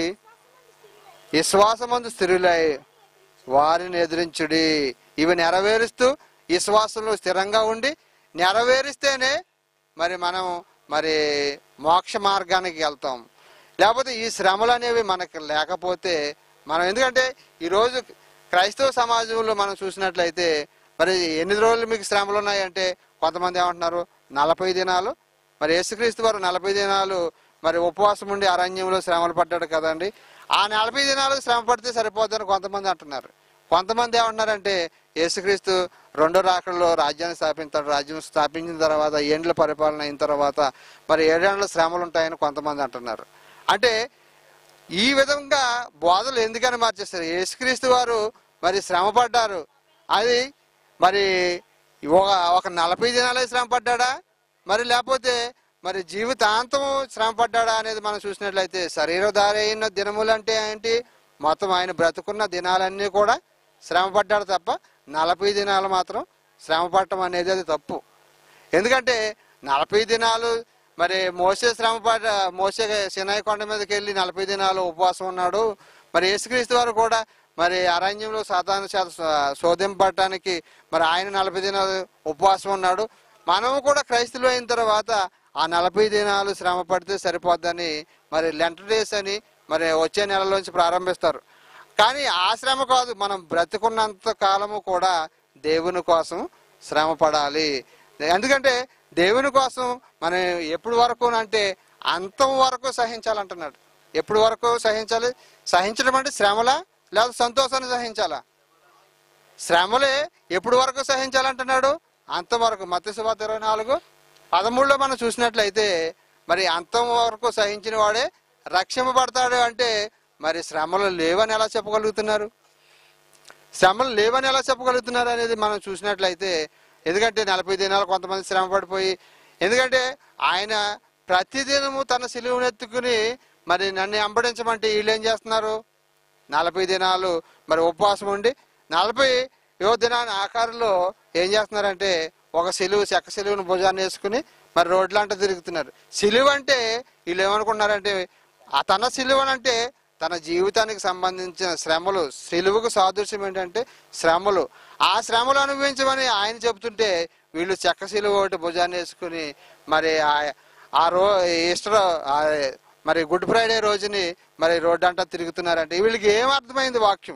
విశ్వాసమందు స్థిరులై వారిని ఎదిరించుడి ఇవి నెరవేరుస్తూ విశ్వాసంలో స్థిరంగా ఉండి నెరవేరిస్తేనే మరి మనం మరి మోక్ష మార్గానికి వెళ్తాం లేకపోతే ఈ శ్రమలు అనేవి మనకు లేకపోతే మనం ఎందుకంటే ఈరోజు క్రైస్తవ సమాజంలో మనం చూసినట్లయితే మరి ఎన్ని రోజులు మీకు శ్రమలు ఉన్నాయంటే కొంతమంది ఏమంటున్నారు నలభై దినాలు మరి యేసుక్రీస్తు వారు నలభై దినాలు మరి ఉపవాసం ఉండి అరణ్యంలో శ్రమలు పడ్డాడు కదండి ఆ నలభై దినాలు శ్రమ పడితే సరిపోతుందని కొంతమంది అంటున్నారు కొంతమంది ఏమంటున్నారంటే యేసుక్రీస్తు రెండో రాకడలో రాజ్యాన్ని స్థాపిస్తాడు రాజ్యం స్థాపించిన తర్వాత ఏండ్ల పరిపాలన అయిన తర్వాత మరి ఏడేండ్ల శ్రమలు ఉంటాయని కొంతమంది అంటున్నారు అంటే ఈ విధంగా బోధలు ఎందుకని మార్చేస్తారు యేసుక్రీస్తు వారు మరి శ్రమ పడ్డారు అది మరి ఒక ఒక నలభై దినాలే శ్రమ పడ్డాడా మరి లేకపోతే మరి జీవితాంతం శ్రమ పడ్డాడా అనేది మనం చూసినట్లయితే శరీరధారి అయిన దినములు అంటే ఏంటి మొత్తం ఆయన బ్రతుకున్న దినాలన్నీ కూడా శ్రమ పడ్డాడు తప్ప నలభై దినాలు మాత్రం శ్రమ పడటం అనేది అది తప్పు ఎందుకంటే నలభై దినాలు మరి మోసే శ్రమ పడ్డ మోసే సినాయి కొండ మీదకి వెళ్ళి నలభై దినాలు ఉపవాసం ఉన్నాడు మరి యేసుక్రీస్తు వారు కూడా మరి అరణ్యంలో సాధారణ చేత శోధింపడటానికి మరి ఆయన నలభై దినాలు ఉపవాసం ఉన్నాడు మనము కూడా క్రైస్తులు అయిన తర్వాత ఆ నలభై దినాలు శ్రమ పడితే సరిపోద్దని మరి లెంట డేస్ అని మరి వచ్చే నెలలోంచి ప్రారంభిస్తారు కానీ ఆ శ్రమ కాదు మనం బ్రతికున్నంత కాలము కూడా దేవుని కోసం శ్రమ పడాలి ఎందుకంటే దేవుని కోసం మనం ఎప్పుడు వరకు అంటే అంతం వరకు సహించాలంటున్నాడు ఎప్పుడు వరకు సహించాలి సహించడం అంటే శ్రమలా లేదా సంతోషాన్ని సహించాలా శ్రమలే ఎప్పుడు వరకు సహించాలంటున్నాడు అంతం వరకు మత్స్యవాత ఇరవై నాలుగు పదమూడులో మనం చూసినట్లయితే మరి అంతం వరకు సహించిన వాడే రక్షింపబడతాడు అంటే మరి శ్రమలు లేవని ఎలా చెప్పగలుగుతున్నారు శ్రమలు లేవని ఎలా చెప్పగలుగుతున్నారు అనేది మనం చూసినట్లయితే ఎందుకంటే నలభై దినాలు కొంతమంది శ్రమ పడిపోయి ఎందుకంటే ఆయన ప్రతిదినము తన సిలువను ఎత్తుకుని మరి నన్ను అంబడించమంటే వీళ్ళు ఏం చేస్తున్నారు నలభై దినాలు మరి ఉపవాసం ఉండి నలభై యో దినాన్ని ఆకారంలో ఏం చేస్తున్నారంటే ఒక సిలువు చెక్క సిలువును భుజాన్ని వేసుకుని మరి రోడ్లంట తిరుగుతున్నారు సిలువ అంటే వీళ్ళు ఏమనుకున్నారంటే ఆ తన సిలువ అంటే తన జీవితానికి సంబంధించిన శ్రమలు సిలువకు సాదృశ్యం ఏంటంటే శ్రమలు ఆ శ్రమలు అనుభవించమని ఆయన చెబుతుంటే వీళ్ళు చెక్క సిలువ ఒకటి భుజాన్ని వేసుకుని మరి ఆ- ఆ రో ఈస్టర్ ఆ మరి గుడ్ ఫ్రైడే రోజుని మరి రోడ్డు అంతా తిరుగుతున్నారంటే వీళ్ళకి ఏం అర్థమైంది వాక్యం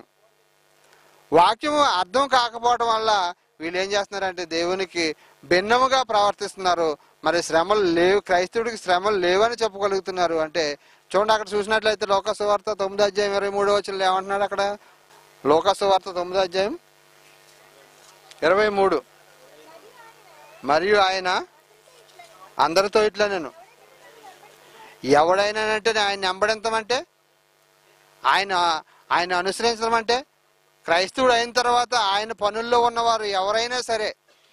వాక్యం అర్థం కాకపోవడం వల్ల వీళ్ళు ఏం చేస్తున్నారంటే దేవునికి భిన్నముగా ప్రవర్తిస్తున్నారు మరి శ్రమలు లేవు క్రైస్తవుడికి శ్రమలు లేవని చెప్పగలుగుతున్నారు అంటే చూడండి అక్కడ చూసినట్లయితే లోకసు వార్త తొమ్మిది అధ్యాయం ఇరవై మూడో వచ్చిన ఏమంటున్నాడు అక్కడ లోకసు వార్త తొమ్మిది అధ్యాయం ఇరవై మూడు మరియు ఆయన అందరితో ఇట్లా నేను ఎవడైనానంటే ఆయన నెంబడించమంటే ఆయన ఆయన అనుసరించడం అంటే క్రైస్తవుడు అయిన తర్వాత ఆయన పనుల్లో ఉన్నవారు ఎవరైనా సరే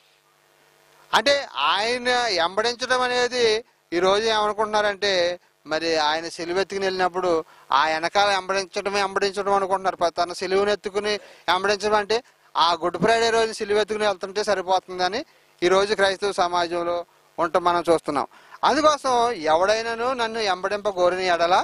అంటే ఆయన ఎంబడించడం అనేది ఈ రోజు ఏమనుకుంటున్నారంటే మరి ఆయన సిలువెత్తుకుని వెళ్ళినప్పుడు ఆ వెనకాల ఎంబడించడమే ఎంబడించడం అనుకుంటున్నారు ప- తన సిలువను ఎత్తుకుని ఎంబడించడం అంటే ఆ గుడ్ ఫ్రైడే రోజు సిలువెత్తుకుని వెళ్తుంటే సరిపోతుందని ఈ రోజు క్రైస్తవ సమాజంలో ఉంటాం మనం చూస్తున్నాం అందుకోసం ఎవడైనాను నన్ను ఎంబడింప కోరిన ఎడల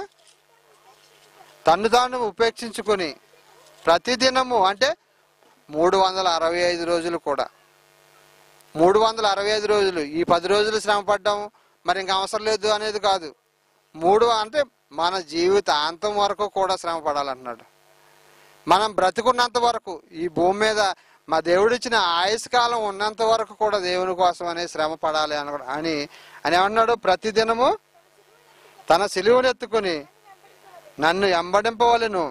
తన్ను తాను ఉపేక్షించుకొని ప్రతిదినము అంటే మూడు వందల అరవై ఐదు రోజులు కూడా మూడు వందల అరవై ఐదు రోజులు ఈ పది రోజులు శ్రమ పడ్డాము మరి ఇంకా అవసరం లేదు అనేది కాదు మూడు అంటే మన జీవితాంతం వరకు కూడా శ్రమ పడాలంటున్నాడు మనం బ్రతికున్నంత వరకు ఈ భూమి మీద మా దేవుడిచ్చిన ఆయుష్ కాలం ఉన్నంత వరకు కూడా దేవుని కోసం అనే శ్రమ పడాలి అన అని అని ఏమన్నాడు ప్రతిదినము తన సిలువనెత్తుకుని నన్ను ఎంబడింపవలను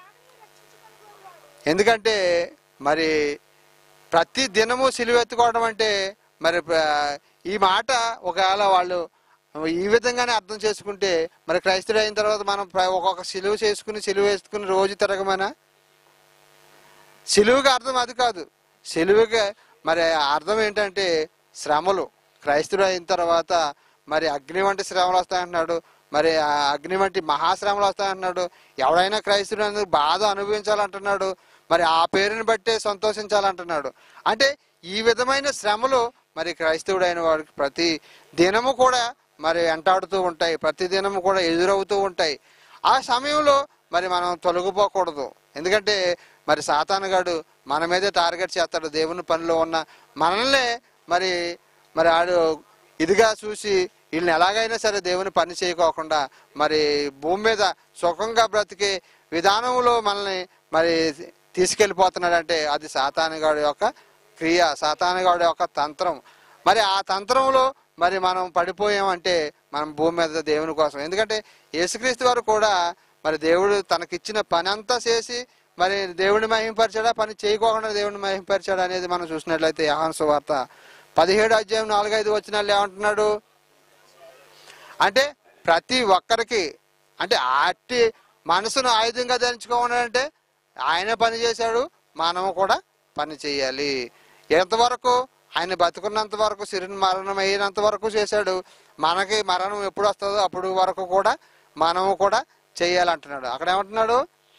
ఎందుకంటే మరి ప్రతి దినము సిలువెత్తుకోవడం అంటే మరి ప్ర- ఈ మాట ఒకవేళ వాళ్ళు ఈ విధంగానే అర్థం చేసుకుంటే మరి క్రైస్తుడు అయిన తర్వాత మనం ప్ర- ఒక్కొక్క సిలువ చేసుకుని సిలువ వేసుకుని రోజు తిరగమనా సిలువుకి అర్థం అది కాదు సిలువుకి మరి అర్థం ఏంటంటే శ్రమలు క్రైస్తుడు అయిన తర్వాత మరి అగ్ని వంటి శ్రమలు వస్తాయంటున్నాడు మరి ఆ అగ్ని వంటి మహాశ్రమలు వస్తాయంటున్నాడు ఎవడైనా క్రైస్తుడు అనేది బాధ అనుభవించాలంటున్నాడు మరి ఆ పేరుని బట్టే సంతోషించాలంటున్నాడు అంటే ఈ విధమైన శ్రమలు మరి క్రైస్తవుడు అయిన వాడికి ప్రతి దినము కూడా మరి వెంటాడుతూ ఉంటాయి ప్రతి దినము కూడా ఎదురవుతూ ఉంటాయి ఆ సమయంలో మరి మనం తొలగిపోకూడదు ఎందుకంటే మరి సాతానుగాడు మన మీదే టార్గెట్ చేస్తాడు దేవుని పనిలో ఉన్న మనల్నే మరి మరి ఆడు ఇదిగా చూసి వీళ్ళని ఎలాగైనా సరే దేవుని పని చేయకోకుండా మరి భూమి మీద సుఖంగా బ్రతికే విధానంలో మనల్ని మరి తీసుకెళ్ళిపోతున్నాడంటే అది సాతానుగాడు యొక్క క్రియ సాతానుగాడు యొక్క తంత్రం మరి ఆ తంత్రంలో మరి మనం పడిపోయామంటే మనం భూమి మీద దేవుని కోసం ఎందుకంటే యేసుక్రీస్తు వారు కూడా మరి దేవుడు తనకిచ్చిన పని అంతా చేసి మరి దేవుడిని మహింపరిచాడా పని చేయకోకుండా దేవుడిని మహింపరిచాడా అనేది మనం చూసినట్లయితే యోహాను వార్త పదిహేడు అధ్యాయం నాలుగైదు వచ్చినాళ్ళు ఏమంటున్నాడు అంటే ప్రతి ఒక్కరికి అంటే అట్టి మనసును ఆయుధంగా ధరించుకోవాలంటే ఆయన పని చేశాడు మనము కూడా పని చేయాలి ఎంతవరకు ఆయన బతుకున్నంత వరకు సిరిని మరణం అయినంత వరకు చేశాడు మనకి మరణం ఎప్పుడు వస్తుందో అప్పుడు వరకు కూడా మనము కూడా చేయాలంటున్నాడు అక్కడ ఏమంటున్నాడు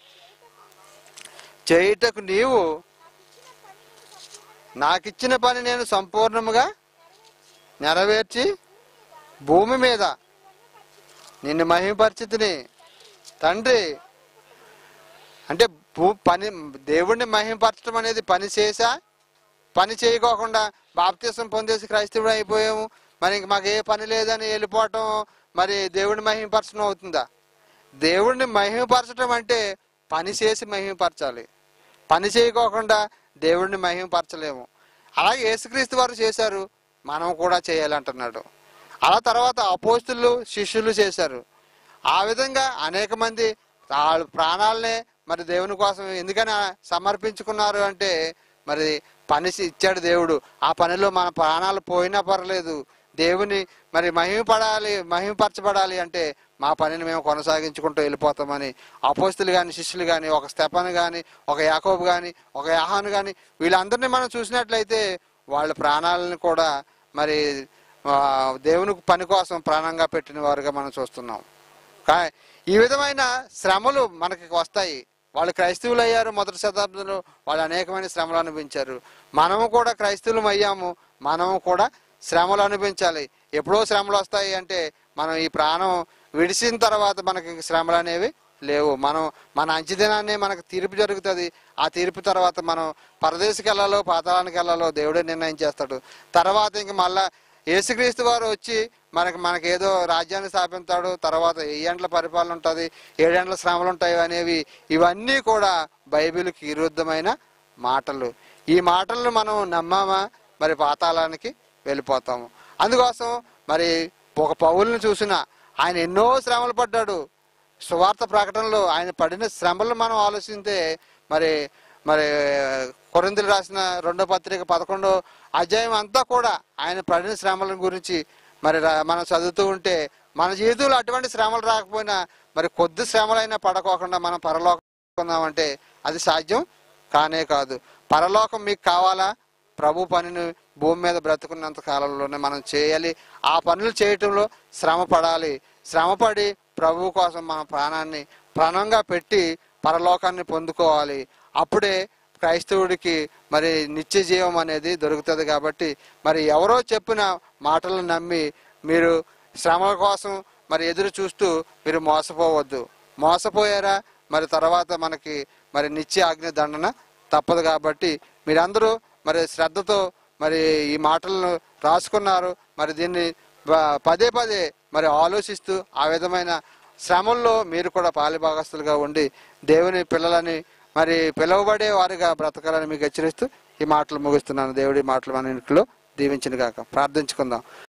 చేయుటకు నీవు నాకిచ్చిన పని నేను సంపూర్ణముగా నెరవేర్చి భూమి మీద నిన్ను మహిమపరిచితిని తండ్రి అంటే భూ పని దేవుణ్ణి మహిమపరచడం అనేది పని చేసా పని చేయకోకుండా బాప్తీసం పొందేసి క్రైస్తవుడు అయిపోయాము మరి ఇంక మాకు ఏ పని లేదని వెళ్ళిపోవటం మరి దేవుడిని మహిమపరచడం అవుతుందా దేవుడిని మహిమపరచడం అంటే పని చేసి మహిమపరచాలి పని చేయకోకుండా దేవుడిని మహిమపరచలేము అలాగే యేసుక్రీస్తు వారు చేశారు మనం కూడా చేయాలంటున్నాడు అలా తర్వాత అపోస్తులు శిష్యులు చేశారు ఆ విధంగా అనేక మంది వాళ్ళ ప్రాణాలనే మరి దేవుని కోసం ఎందుకని సమర్పించుకున్నారు అంటే మరి పని ఇచ్చాడు దేవుడు ఆ పనిలో మన ప్రాణాలు పోయినా పర్లేదు దేవుని మరి మహిమపడాలి మహిమపరచబడాలి అంటే మా పనిని మేము కొనసాగించుకుంటూ వెళ్ళిపోతామని అపోస్తులు కానీ శిష్యులు కానీ ఒక స్తెపన్ కానీ ఒక యాకోబు కానీ ఒక యాహాను కానీ వీళ్ళందరినీ మనం చూసినట్లయితే వాళ్ళ ప్రాణాలను కూడా మరి ఆ, దేవుని పని కోసం ప్రాణంగా పెట్టిన వారుగా మనం చూస్తున్నాం కా- ఈ విధమైన శ్రమలు మనకి వస్తాయి వాళ్ళు క్రైస్తవులు అయ్యారు మొదటి శతాబ్దంలో వాళ్ళు అనేకమైన శ్రమలు అనుభవించారు మనము కూడా క్రైస్తవులం అయ్యాము మనము కూడా శ్రమలు అనుభవించాలి ఎప్పుడో శ్రమలు వస్తాయి అంటే మనం ఈ ప్రాణం విడిచిన తర్వాత మనకి ఇంక శ్రమలు అనేవి లేవు మనం మన అంచెదినాన్ని మనకు తీర్పు జరుగుతుంది ఆ తీర్పు తర్వాత మనం పరదేశకి వెళ్ళాలో పాతాళానికి వెళ్ళాలో దేవుడే నిర్ణయం చేస్తాడు తర్వాత ఇంక మళ్ళా యేసుక్రీస్తు వారు వచ్చి మనకి మనకి ఏదో రాజ్యాన్ని స్థాపిస్తాడు తర్వాత ఏడేండ్ల పరిపాలన ఉంటుంది ఏడేండ్ల శ్రమలు ఉంటాయి అనేవి ఇవన్నీ కూడా బైబిల్కి విరుద్ధమైన మాటలు ఈ మాటలను మనం నమ్మామా మరి పాతాళానికి వెళ్ళిపోతాము అందుకోసం మరి ఒక పౌల్ని చూసిన ఆయన ఎన్నో శ్రమలు పడ్డాడు సువార్త ప్రకటనలో ఆయన పడిన శ్రమలను మనం ఆలోచిస్తే మరి మరి కొరిందులు రాసిన రెండో పత్రిక పదకొండో అధ్యాయం అంతా కూడా ఆయన పడిన శ్రమల గురించి మరి రా- మనం చదువుతూ ఉంటే మన జీవితంలో అటువంటి శ్రమలు రాకపోయినా మరి కొద్ది శ్రమలైనా పడకోకుండా మనం పరలోకం అది సాధ్యం కానే కాదు పరలోకం మీకు కావాలా ప్రభు పనిని భూమి మీద బ్రతుకున్నంత కాలంలోనే మనం చేయాలి ఆ పనులు చేయటంలో శ్రమ పడాలి శ్రమపడి ప్రభు కోసం మన ప్రాణాన్ని ప్రాణంగా పెట్టి పరలోకాన్ని పొందుకోవాలి అప్పుడే క్రైస్తవుడికి మరి నిత్య జీవం అనేది దొరుకుతుంది కాబట్టి మరి ఎవరో చెప్పిన మాటలను నమ్మి మీరు శ్రమ కోసం మరి ఎదురు చూస్తూ మీరు మోసపోవద్దు మోసపోయారా మరి తర్వాత మనకి మరి నిత్య ఆజ్ఞ దండన తప్పదు కాబట్టి మీరందరూ మరి శ్రద్ధతో మరి ఈ మాటలను రాసుకున్నారు మరి దీన్ని ప- పదే పదే మరి ఆలోచిస్తూ ఆ విధమైన శ్రమల్లో మీరు కూడా పాలిభాగస్తులుగా ఉండి దేవుని పిల్లలని మరి పిలువబడే వారిగా బ్రతకాలని మీకు హెచ్చరిస్తూ ఈ మాటలు ముగిస్తున్నాను దేవుడి మాటలు మన ఇంట్లో దీవించిన గాక ప్రార్థించుకుందాం